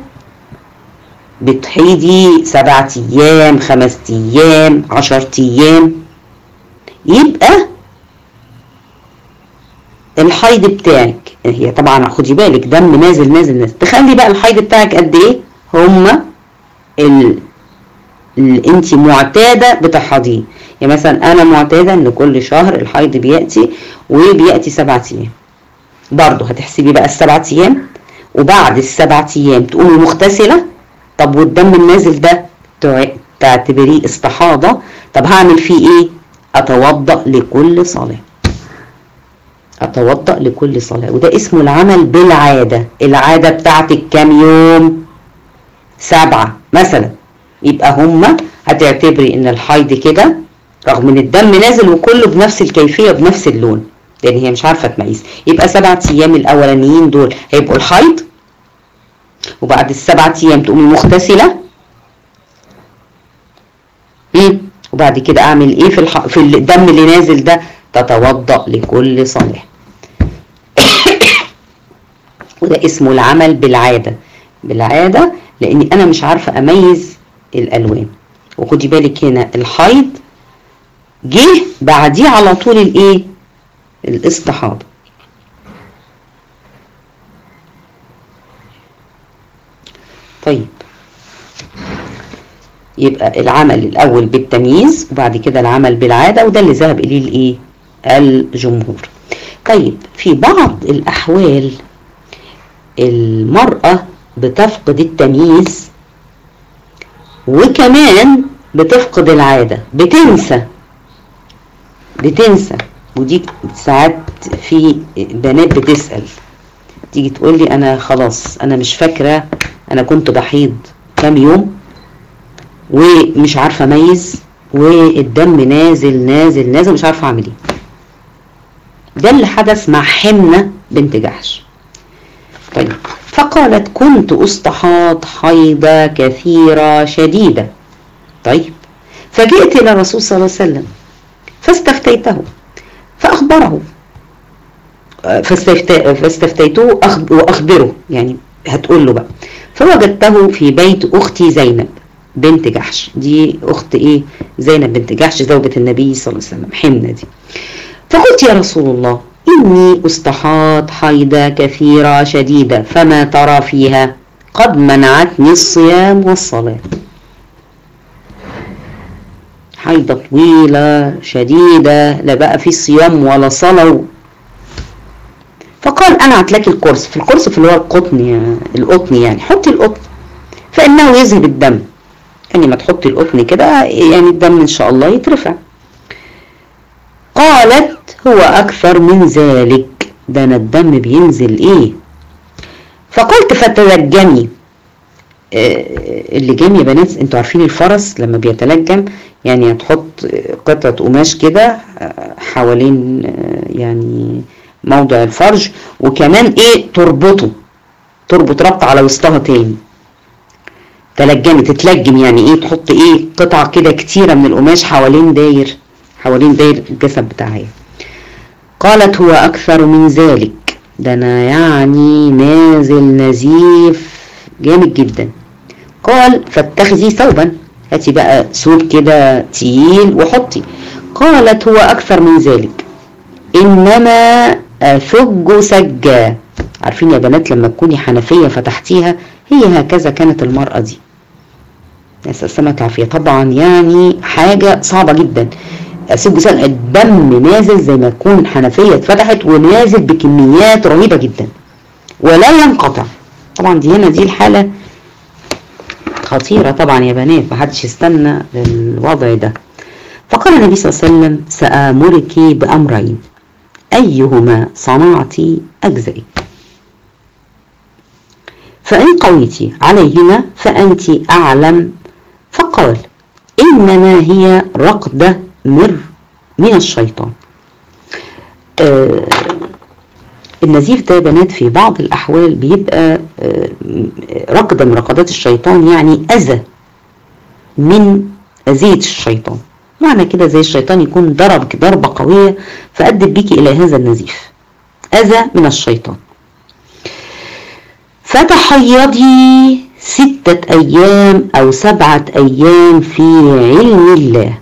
بتحيدي سبعة ايام خمس ايام عشر ايام يبقى الحيض بتاعك هي طبعا خدي بالك دم نازل نازل نازل تخلي بقى الحيض بتاعك قد ايه هما اللي انت معتاده بتحضيه يعني مثلا انا معتاده ان كل شهر الحيض بياتي وبياتي سبعة ايام برضه هتحسبي بقى السبعة ايام وبعد السبعة ايام تقومي مغتسله طب والدم النازل ده تعتبريه استحاضه طب هعمل فيه ايه اتوضا لكل صلاه اتوضا لكل صلاه وده اسمه العمل بالعاده العاده بتاعتك كام يوم سبعه مثلا يبقى هما هتعتبري ان الحيض كده رغم ان الدم نازل وكله بنفس الكيفيه بنفس اللون لان هي مش عارفه تميز يبقى سبعة ايام الاولانيين دول هيبقوا الحيض وبعد السبعة ايام تقومي مغتسله وبعد كده اعمل ايه في الح... في الدم اللي نازل ده تتوضا لكل صلاه وده اسمه العمل بالعاده بالعاده لاني انا مش عارفه اميز الالوان وخدي بالك هنا الحيض جه بعديه على طول الايه الاستحاضه طيب يبقى العمل الاول بالتمييز وبعد كده العمل بالعاده وده اللي ذهب اليه الايه الجمهور طيب في بعض الاحوال المراه بتفقد التمييز وكمان بتفقد العادة بتنسى بتنسى ودي ساعات في بنات بتسأل تيجي تقول لي انا خلاص انا مش فاكرة انا كنت بحيض كام يوم ومش عارفة اميز والدم نازل نازل نازل مش عارفة اعمل ايه ده اللي حدث مع حمنة بنت جحش طيب فقالت كنت استحاض حيضة كثيرة شديدة طيب فجئت إلى الرسول صلى الله عليه وسلم فاستفتيته فأخبره فاستفتيته وأخبره يعني هتقول له بقى فوجدته في بيت أختي زينب بنت جحش دي أخت إيه زينب بنت جحش زوجة النبي صلى الله عليه وسلم حمنة دي فقلت يا رسول الله إني أستحاض حيضة كثيرة شديدة فما ترى فيها قد منعتني الصيام والصلاة حيضة طويلة شديدة لا بقى في صيام ولا صلاة فقال أنا لك القرص في القرص في اللي هو القطن يعني القطن يعني حطي القطن فإنه يذهب الدم يعني ما تحطي القطن كده يعني الدم إن شاء الله يترفع قالت هو أكثر من ذلك ده أنا الدم بينزل إيه فقلت فتلجمي اللجام يا بنات انتوا عارفين الفرس لما بيتلجم يعني هتحط قطعة قماش كده حوالين يعني موضع الفرج وكمان ايه تربطه تربط ربط على وسطها تاني تلجمي تتلجم يعني ايه تحط ايه قطع كده كتيرة من القماش حوالين داير حوالين داير الجسد بتاعها قالت هو أكثر من ذلك ده أنا يعني نازل نزيف جامد جدا قال فاتخذي ثوبا هاتي بقى ثوب كده تقيل وحطي قالت هو أكثر من ذلك إنما أثج سجا عارفين يا بنات لما تكوني حنفية فتحتيها هي هكذا كانت المرأة دي نسأل السمك عافية طبعا يعني حاجة صعبة جدا أسيب جسم الدم نازل زي ما تكون حنفية اتفتحت ونازل بكميات رهيبة جدا ولا ينقطع طبعا دي هنا دي الحالة خطيرة طبعا يا بنات محدش يستنى للوضع ده فقال النبي صلى الله عليه وسلم سآمرك بأمرين أيهما صنعت أجزئك فإن قويت عليهما فأنت أعلم فقال إنما هي رقدة مر من الشيطان آه النزيف ده يا بنات في بعض الأحوال بيبقى آه رقدة من رقدات الشيطان يعني أذى من أذية الشيطان معنى كده زي الشيطان يكون ضربك ضربة قوية فأدت بك إلى هذا النزيف أذى من الشيطان فتحيضي ستة أيام أو سبعة أيام في علم الله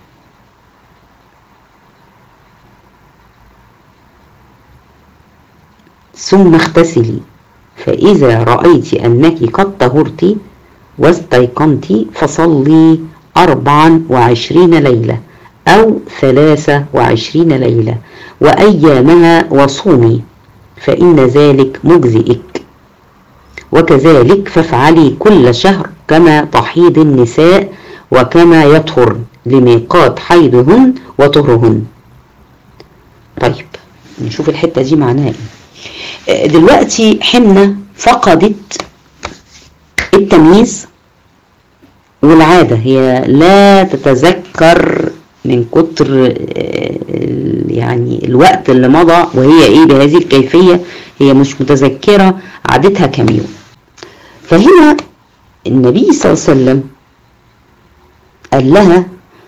ثم اغتسلي فإذا رأيت أنك قد طهرت واستيقنت فصلي أربعا وعشرين ليلة أو ثلاثة وعشرين ليلة وأيامها وصومي فإن ذلك مجزئك وكذلك فافعلي كل شهر كما تحيض النساء وكما يطهر لميقات حيضهن وطهرهن طيب نشوف الحتة دي معناها ايه دلوقتي حنة فقدت التمييز والعادة هي لا تتذكر من كتر يعني الوقت اللي مضى وهي ايه بهذه الكيفية هي مش متذكرة عادتها كم يوم فهنا النبي صلى الله عليه وسلم قال لها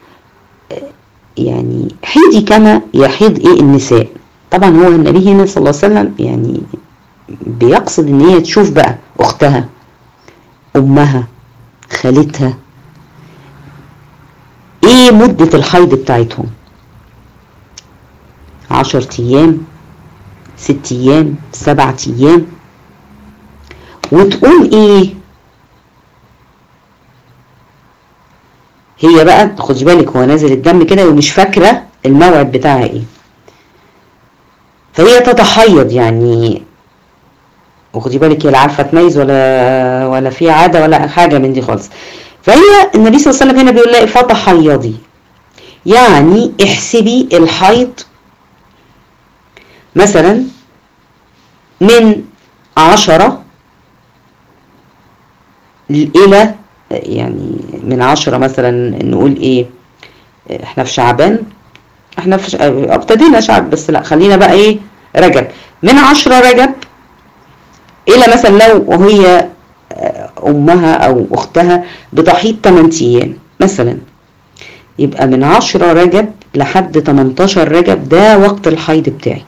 يعني حيدي كما يحيض ايه النساء طبعا هو النبي هنا صلى الله عليه وسلم يعني بيقصد ان هي تشوف بقى اختها امها خالتها ايه مدة الحيض بتاعتهم عشر ايام ست ايام سبعة ايام وتقوم ايه هي بقى خدي بالك هو نازل الدم كده ومش فاكرة الموعد بتاعها ايه فهي تتحيض يعني وخدي بالك هي لا عارفه تميز ولا ولا في عاده ولا حاجه من دي خالص فهي النبي صلى الله عليه وسلم هنا بيقول لها فتحيضي يعني احسبي الحيض مثلا من عشرة إلى يعني من عشرة مثلا نقول ايه احنا في شعبان احنا في ابتدينا شعب بس لا خلينا بقى ايه رجب من عشرة رجب الى مثلا لو وهي امها او اختها بتحيض 8 ايام مثلا يبقى من 10 رجب لحد 18 رجب ده وقت الحيض بتاعك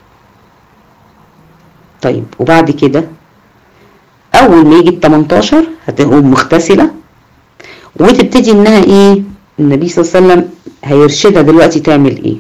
طيب وبعد كده اول ما يجي ال 18 هتقوم مغتسله وتبتدي انها ايه النبي صلى الله عليه وسلم هيرشدها دلوقتي تعمل ايه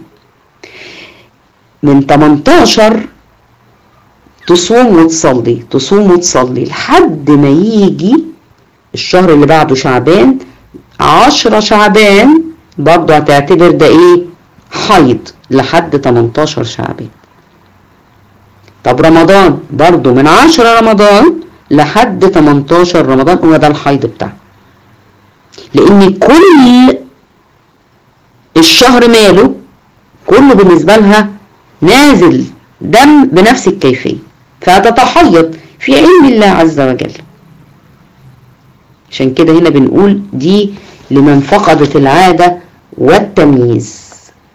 من 18 تصوم وتصلي تصوم وتصلي لحد ما يجي الشهر اللي بعده شعبان عشرة شعبان برضه هتعتبر ده ايه حيض لحد 18 شعبان طب رمضان برضه من 10 رمضان لحد 18 رمضان هو ده الحيض بتاعه لان كل الشهر ماله كله بالنسبه لها نازل دم بنفس الكيفيه فهتتحيض في علم الله عز وجل عشان كده هنا بنقول دي لمن فقدت العادة والتمييز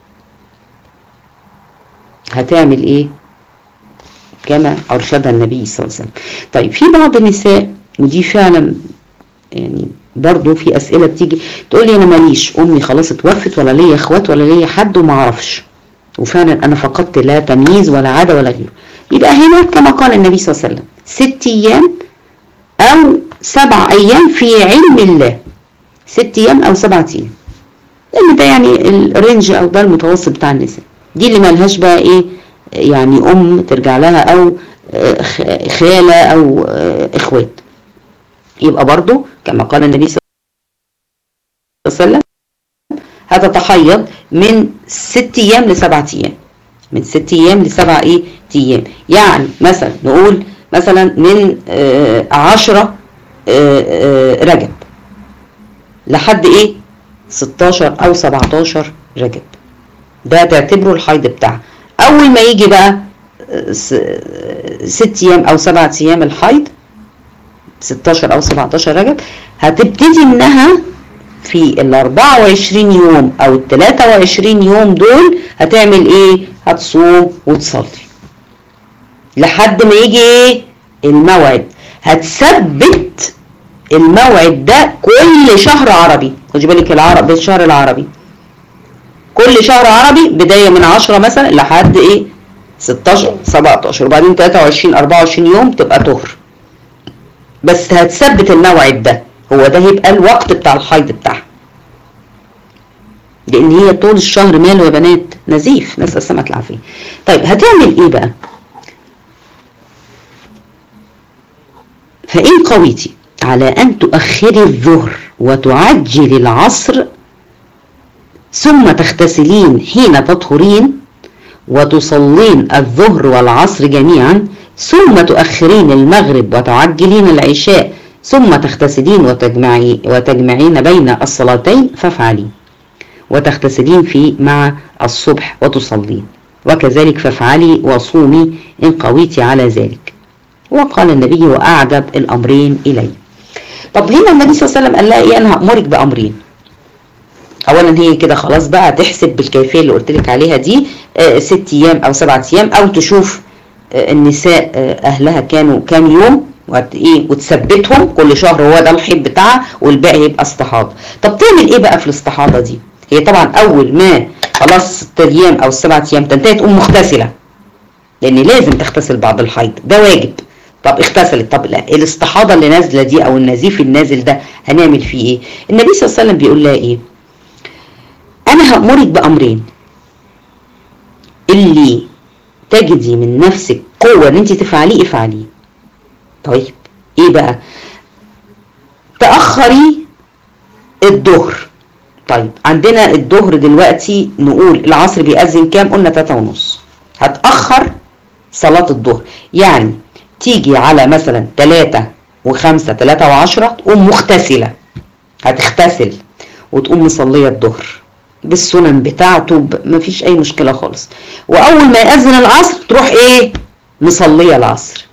هتعمل ايه كما ارشدها النبي صلى الله عليه وسلم طيب في بعض النساء ودي فعلا يعني برضو في اسئله بتيجي تقول لي انا ماليش امي خلاص اتوفت ولا ليا اخوات ولا ليا حد وما اعرفش وفعلا انا فقدت لا تمييز ولا عاده ولا غيره يبقى هنا كما قال النبي صلى الله عليه وسلم ست ايام او سبع ايام في علم الله ست ايام او سبعة ايام لان ده يعني الرينج او ده المتوسط بتاع النساء دي اللي ملهاش بقى ايه يعني ام ترجع لها او خالة او اخوات يبقى برضو كما قال النبي صلى الله عليه وسلم هتتحيض من ست ايام لسبعة ايام من ست ايام لسبع ايه ايام يعني مثلا نقول مثلا من آه، عشرة آه، آه، رجب لحد ايه 16 او 17 رجب ده تعتبره الحيض بتاعها اول ما يجي بقى آه، س- آه، ست ايام او سبعة ايام الحيض 16 او 17 رجب هتبتدي انها في ال 24 يوم او ال 23 يوم دول هتعمل ايه هتصوم وتصلي لحد ما يجي ايه الموعد هتثبت الموعد ده كل شهر عربي خدي بالك العرب الشهر العربي كل شهر عربي بداية من 10 مثلا لحد ايه 16 17 وبعدين 23 24 يوم تبقى طهر بس هتثبت الموعد ده هو ده هيبقى الوقت بتاع الحيض بتاعها لان هي طول الشهر ماله يا بنات نزيف نسال السمك العافيه طيب هتعمل ايه بقى فان قويتي على ان تؤخري الظهر وتعجلي العصر ثم تغتسلين حين تطهرين وتصلين الظهر والعصر جميعا ثم تؤخرين المغرب وتعجلين العشاء ثم تغتسلين وتجمعي وتجمعين بين الصلاتين فافعلي وتغتسلين في مع الصبح وتصلين وكذلك فافعلي وصومي إن قويت على ذلك وقال النبي وأعجب الأمرين إلي طب هنا النبي صلى الله عليه وسلم قال لها إيه أنا هأمرك بأمرين اولا هي كده خلاص بقى تحسب بالكيفيه اللي قلت لك عليها دي آه، ست ايام او سبعة ايام او تشوف آه، النساء آه، اهلها كانوا كام يوم وت- ايه وتثبتهم كل شهر هو ده الحيض بتاعها والباقي يبقى استحاضه طب تعمل ايه بقى في الاستحاضه دي هي طبعا اول ما خلاص ست ايام او السبعة ايام تنتهي تقوم مغتسله لان لازم تغتسل بعد الحيض ده واجب طب اغتسلت طب لا الاستحاضه اللي نازله دي او النزيف النازل ده هنعمل فيه ايه النبي صلى الله عليه وسلم بيقول لها ايه انا هأمرك بأمرين اللي تجدي من نفسك قوة ان انت تفعليه افعليه طيب ايه بقى تأخري الظهر طيب عندنا الظهر دلوقتي نقول العصر بيأذن كام قلنا تلاتة ونص هتأخر صلاة الظهر يعني تيجي على مثلا تلاتة وخمسة تلاتة وعشرة تقوم مغتسلة هتغتسل وتقوم مصلية الظهر بالسنن بتاعته ب- مفيش اي مشكلة خالص واول ما يأذن العصر تروح ايه مصلية العصر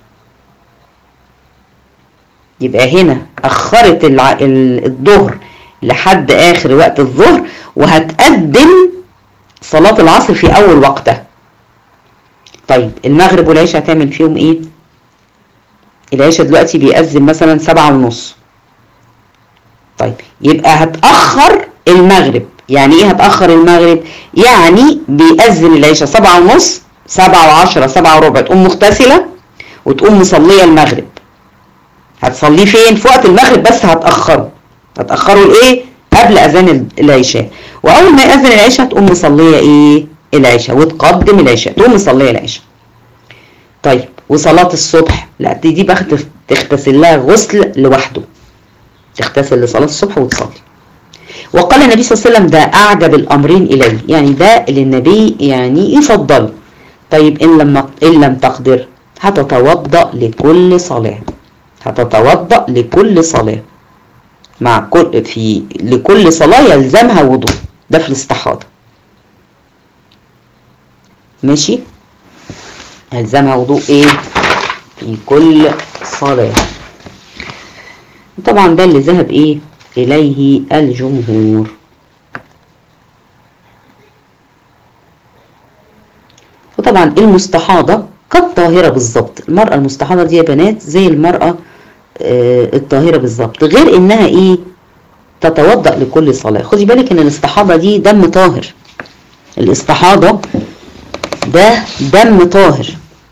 يبقى هنا اخرت الع... ال- الظهر لحد اخر وقت الظهر وهتقدم صلاة العصر في اول وقتها طيب المغرب والعشاء هتعمل فيهم ايه العشاء دلوقتي بيأذن مثلا سبعة ونص طيب يبقى هتأخر المغرب يعني ايه هتأخر المغرب يعني بيأذن العشاء سبعة ونص سبعة وعشرة سبعة وربع تقوم مغتسلة وتقوم مصلية المغرب هتصليه فين في وقت المغرب بس هتأخره هتأخره الايه قبل اذان ال- العشاء واول ما يأذن العشاء تقوم مصلية ايه العشاء وتقدم العشاء تقوم مصلية العشاء طيب وصلاة الصبح لا دي دي بقى تغ- تغتسل لها غسل لوحده تغتسل لصلاة الصبح وتصلي وقال النبي صلى الله عليه وسلم ده أعجب الأمرين إلي يعني ده اللي النبي يعني يفضل طيب إن لم إن لم تقدر هتتوضأ لكل صلاة هتتوضأ لكل صلاة مع كل في لكل صلاة يلزمها وضوء ده في الاستحاضة ماشي يلزمها وضوء ايه في كل صلاة طبعا ده اللي ذهب ايه اليه الجمهور وطبعا المستحاضة كالطاهرة بالظبط المرأة المستحاضة دي يا بنات زي المرأة آه، الطاهرة بالظبط غير انها ايه تتوضأ لكل صلاة خدي بالك ان الاستحاضة دي دم طاهر الاستحاضة ده دم طاهر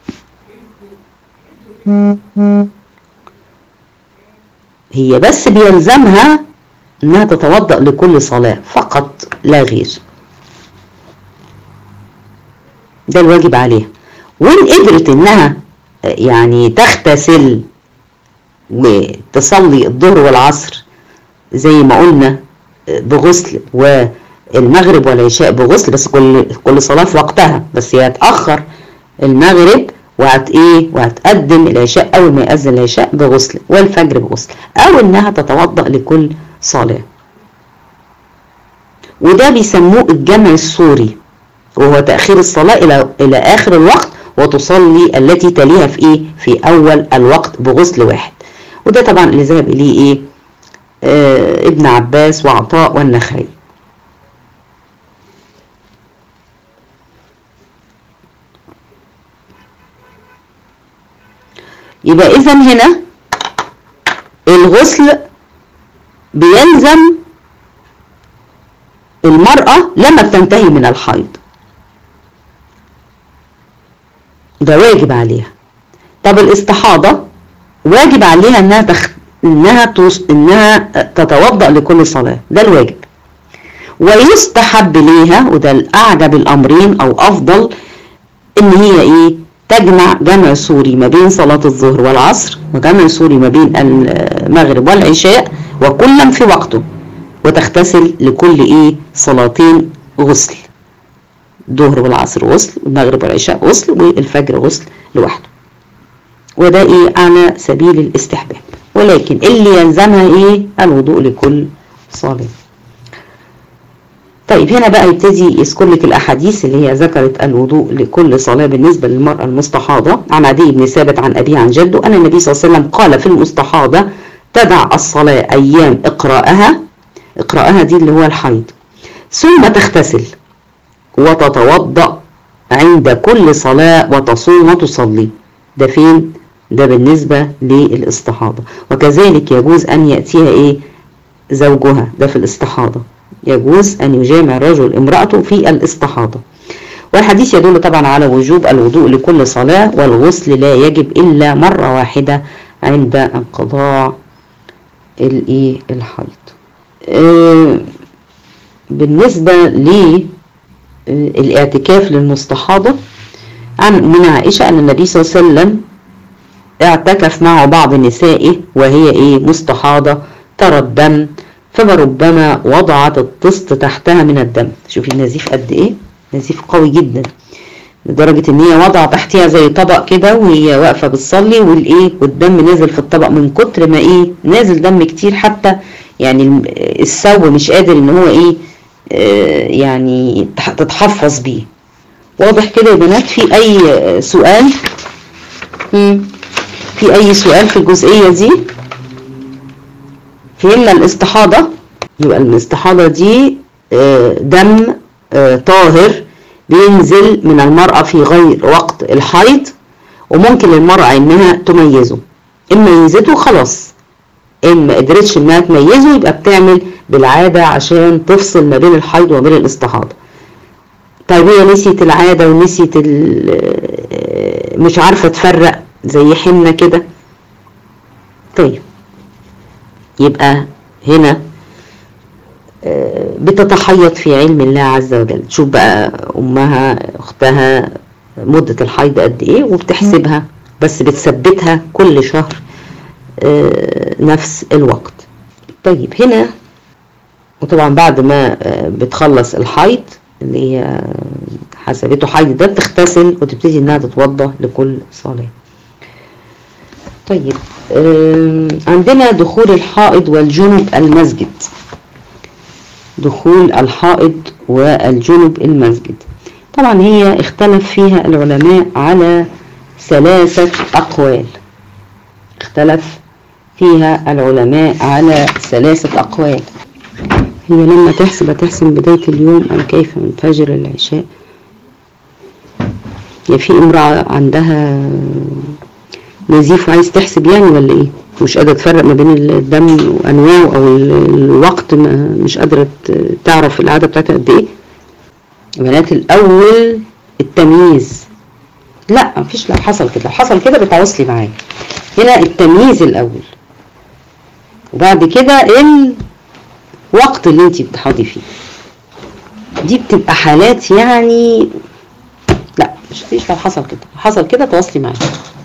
هي بس بيلزمها انها تتوضأ لكل صلاة فقط لا غير ده الواجب عليها وان قدرت انها آه، يعني تغتسل وتصلي الظهر والعصر زي ما قلنا آه، بغسل والمغرب والعشاء بغسل بس كل كل صلاة في وقتها بس هي تأخر المغرب وهت ايه وهتقدم العشاء اول ما يأذن العشاء بغسل والفجر بغسل او انها تتوضأ لكل صلاة وده بيسموه الجمع السوري وهو تأخير الصلاة إلى إلى آخر الوقت وتصلي التي تليها في إيه؟ في أول الوقت بغسل واحد وده طبعا اللي ذهب إليه إيه؟ آه ابن عباس وعطاء والنخعي يبقى إذا هنا الغسل بيلزم المرأة لما بتنتهي من الحيض ده واجب عليها طب الاستحاضة واجب عليها انها تخ... انها توس... انها تتوضأ لكل صلاة ده الواجب ويستحب ليها وده الاعجب الامرين او افضل ان هي ايه تجمع جمع سوري ما بين صلاة الظهر والعصر وجمع سوري ما بين المغرب والعشاء وكلا في وقته وتغتسل لكل ايه صلاتين غسل الظهر والعصر غسل المغرب والعشاء غسل والفجر غسل لوحده وده ايه على سبيل الاستحباب ولكن اللي يلزمها ايه الوضوء لكل صلاة طيب هنا بقى يبتدي يذكر لك الاحاديث اللي هي ذكرت الوضوء لكل صلاة بالنسبة للمرأة المستحاضة عن عدي بن ثابت عن ابيه عن جده ان النبي صلى الله عليه وسلم قال في المستحاضة تدع الصلاة ايام اقراءها اقراءها دي اللي هو الحيض ثم تغتسل وتتوضأ عند كل صلاة وتصوم وتصلي ده فين؟ ده بالنسبة للاستحاضة وكذلك يجوز أن يأتيها إيه؟ زوجها ده في الاستحاضة يجوز أن يجامع الرجل امرأته في الاستحاضة والحديث يدل طبعا على وجوب الوضوء لكل صلاة والغسل لا يجب إلا مرة واحدة عند انقضاء الإيه الحيض آه بالنسبة للاعتكاف للمستحاضة عن من عائشة أن النبي صلى الله عليه وسلم اعتكف مع بعض نسائه وهي ايه مستحاضة ترى الدم فلربما وضعت الطست تحتها من الدم شوفي النزيف قد ايه نزيف قوي جدا لدرجة ان هي وضع تحتها زي طبق كده وهي واقفة بتصلي والايه والدم نازل في الطبق من كتر ما ايه نازل دم كتير حتى يعني الثوب مش قادر ان هو ايه آه يعني تتحفظ بيه واضح كده يا بنات في اي سؤال مم. في اي سؤال في الجزئية دي فهمنا الاستحاضة يبقى الاستحاضة دي دم طاهر بينزل من المرأة في غير وقت الحيض وممكن للمرأة انها تميزه اما ميزته خلاص ان ما قدرتش انها تميزه يبقى بتعمل بالعادة عشان تفصل ما بين الحيض وما بين الاستحاضة طيب هي نسيت العادة ونسيت مش عارفة تفرق زي حنة كده طيب يبقى هنا بتتحيط في علم الله عز وجل تشوف بقى امها اختها مدة الحيض قد ايه وبتحسبها بس بتثبتها كل شهر نفس الوقت طيب هنا وطبعا بعد ما بتخلص الحيض اللي هي حسبته حيض ده بتغتسل وتبتدي انها تتوضا لكل صلاه طيب عندنا دخول الحائض والجنب المسجد دخول الحائض والجنب المسجد طبعا هي اختلف فيها العلماء على ثلاثة أقوال اختلف فيها العلماء على ثلاثة أقوال هي لما تحسب هتحسب بداية اليوم أم كيف من فجر العشاء يعني في امرأة عندها نزيف وعايز تحسب يعني ولا ايه مش قادرة تفرق ما بين الدم وانواعه او الوقت ما مش قادرة تعرف العادة بتاعتها قد ايه بنات الاول التمييز لا مفيش لو حصل كده لو حصل كده بتواصلي معايا هنا التمييز الاول وبعد كده الوقت اللي انت بتحاضي فيه دي بتبقى حالات يعني لا مش فيش لو حصل كده لو حصل كده تواصلي معايا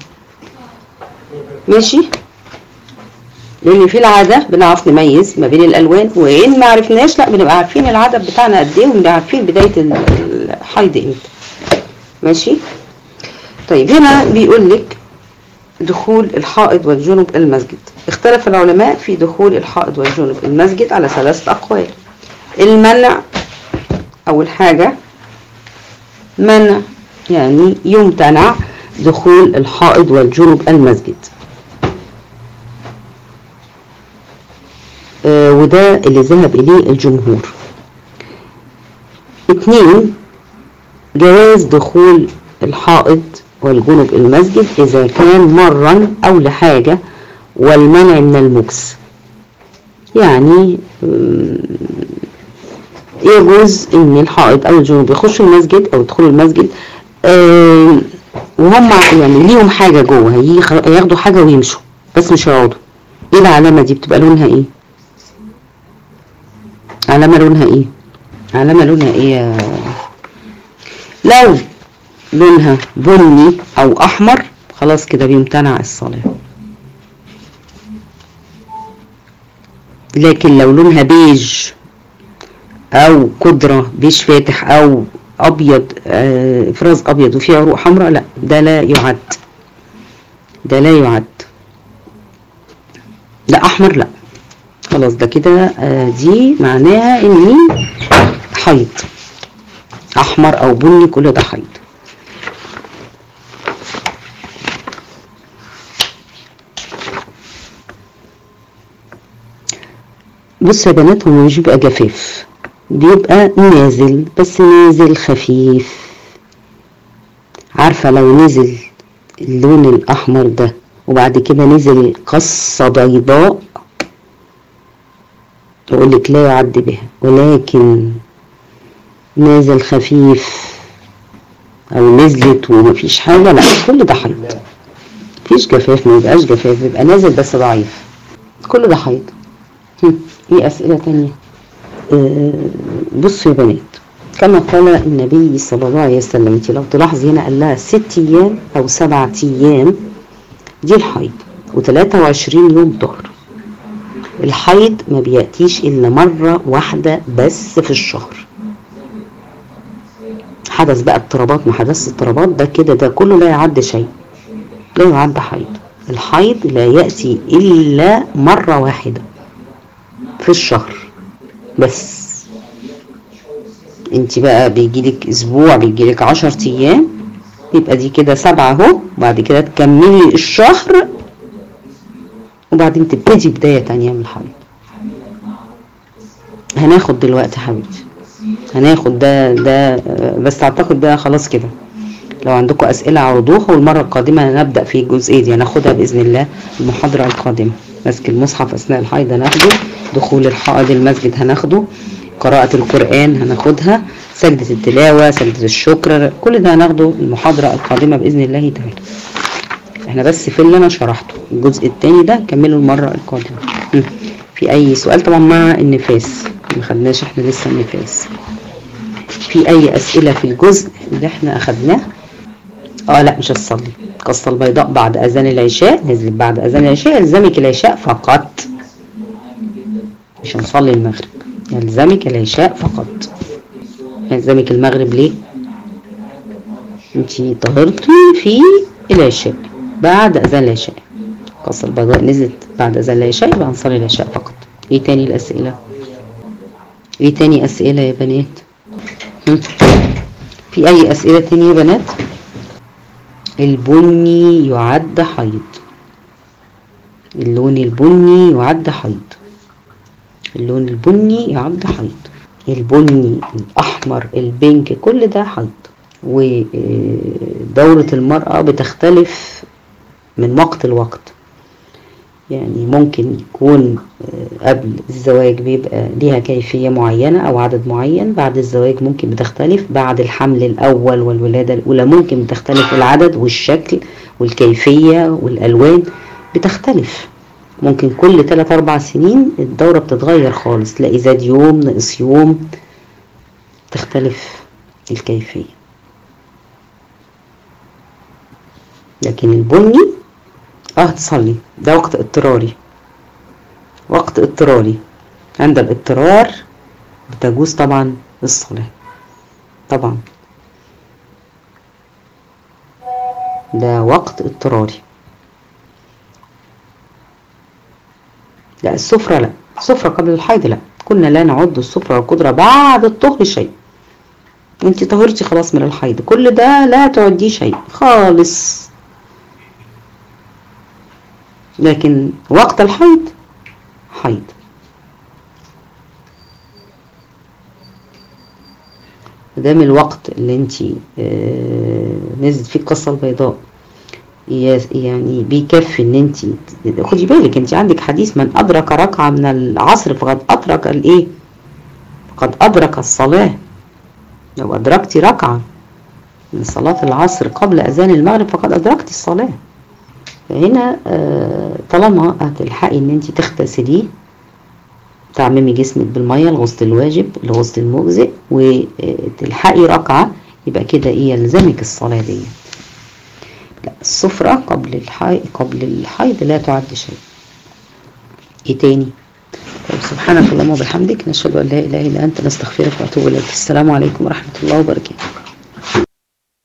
ماشي لان في العاده بنعرف نميز ما بين الالوان وان ما عرفناش لا بنبقى عارفين العدد بتاعنا قد ايه وبنبقى عارفين بدايه الحيض امتى ماشي طيب هنا بيقول لك دخول الحائض والجنب المسجد اختلف العلماء في دخول الحائض والجنب المسجد على ثلاثة أقوال المنع أول حاجة منع يعني يمتنع دخول الحائض والجنب المسجد آه وده اللي ذهب إليه الجمهور اتنين جواز دخول الحائض والجنب المسجد إذا كان مرا أو لحاجة والمنع من المكس يعني يجوز ان الحائض او الجنوب يخشوا المسجد او يدخلوا المسجد آه وهم يعني ليهم حاجة جوه هياخدوا حاجة ويمشوا بس مش هيقعدوا ايه العلامة دي بتبقى لونها ايه علامة لونها ايه علامة لونها ايه لو لونها بني او احمر خلاص كده بيمتنع الصلاة لكن لو لونها بيج او قدرة بيج فاتح او ابيض آه افراز ابيض وفيه عروق حمراء لا ده لا يعد ده لا يعد ده احمر لا خلاص ده كده آه دي معناها اني حيض احمر او بني كل ده حيض بصوا يا بنات هو مش بيبقى جفاف بيبقى نازل بس نازل خفيف عارفة لو نزل اللون الأحمر ده وبعد كده نزل قصة بيضاء أقول لك لا يعد بها ولكن نازل خفيف أو نزلت ومفيش حاجة لا كل ده حيض مفيش جفاف ما يبقاش جفاف بيبقى نازل بس ضعيف كل ده حيض ايه أسئلة تانية آه بصوا يا بنات كما قال النبي صلى الله عليه وسلم انت لو تلاحظي هنا قال لها ست ايام او سبعة ايام دي الحيض و23 يوم طهر الحيض ما بيأتيش الا مرة واحدة بس في الشهر حدث بقى اضطرابات ما حدث اضطرابات ده كده ده كله لا يعد شيء لا يعد حيض الحيض لا يأتي إلا مرة واحدة في الشهر بس انت بقى بيجيلك اسبوع بيجيلك عشر ايام يبقى دي كده سبعة اهو وبعد كده تكملي الشهر وبعدين تبتدي بداية تانية من الحيض هناخد دلوقتي حبيبتي هناخد ده ده بس اعتقد ده خلاص كده لو عندكم اسئله عرضوها والمره القادمه هنبدا في الجزئيه دي هناخدها باذن الله المحاضره القادمه ماسك المصحف اثناء الحيض هناخده دخول الحائض المسجد هناخده قراءة القرآن هناخدها سجدة التلاوة سجدة الشكر كل ده هناخده المحاضرة القادمة بإذن الله تعالى احنا بس في اللي انا شرحته الجزء الثاني ده كمله المرة القادمة في اي سؤال طبعا مع النفاس ما خدناش احنا لسه النفاس في اي اسئلة في الجزء اللي احنا اخدناه اه لا مش هتصلي قصة البيضاء بعد اذان العشاء نزلت بعد اذان العشاء يلزمك العشاء فقط مش هنصلي المغرب يلزمك العشاء فقط يلزمك المغرب ليه انتي طهرتي في العشاء بعد اذان العشاء قصة البيضاء نزلت بعد اذان العشاء يبقى هنصلي العشاء فقط ايه تاني الاسئلة ايه تاني اسئلة يا بنات هم؟ في اي اسئلة تانية يا بنات البني يعد حيض اللون البني يعد حيض اللون البني يعد حيض البني الأحمر البينك كل ده حيض ودورة المرأة بتختلف من وقت لوقت يعني ممكن يكون قبل الزواج بيبقى ليها كيفية معينة أو عدد معين بعد الزواج ممكن بتختلف بعد الحمل الأول والولادة الأولى ممكن بتختلف العدد والشكل والكيفية والألوان بتختلف ممكن كل 3 4 سنين الدورة بتتغير خالص تلاقي زاد يوم نقص يوم تختلف الكيفية لكن البني اه تصلي ده وقت اضطراري وقت اضطراري عند الاضطرار بتجوز طبعا الصلاة طبعا ده وقت اضطراري لا السفرة لا السفرة قبل الحيض لا كنا لا نعد السفرة والقدرة بعد الطهر شيء انت طهرتي خلاص من الحيض كل ده لا تعديه شيء خالص لكن وقت الحيض حيض دام الوقت اللي انت نزلت فيه القصة البيضاء يعني بيكفي ان انت خدي بالك انت عندك حديث من ادرك ركعة من العصر فقد ادرك الايه فقد ادرك الصلاة لو ادركتي ركعة من صلاة العصر قبل اذان المغرب فقد ادركتي الصلاة فهنا طالما هتلحقي ان انت تغتسليه تعممي جسمك بالميه الغسل الواجب الغسل المجزئ وتلحقي ركعه يبقى كده ايه يلزمك الصلاه دي لا السفره قبل الحي قبل الحيض لا تعد شيء ايه تاني طيب سبحانك اللهم وبحمدك نشهد ان لا اله الا انت نستغفرك ونتوب اليك السلام عليكم ورحمه الله وبركاته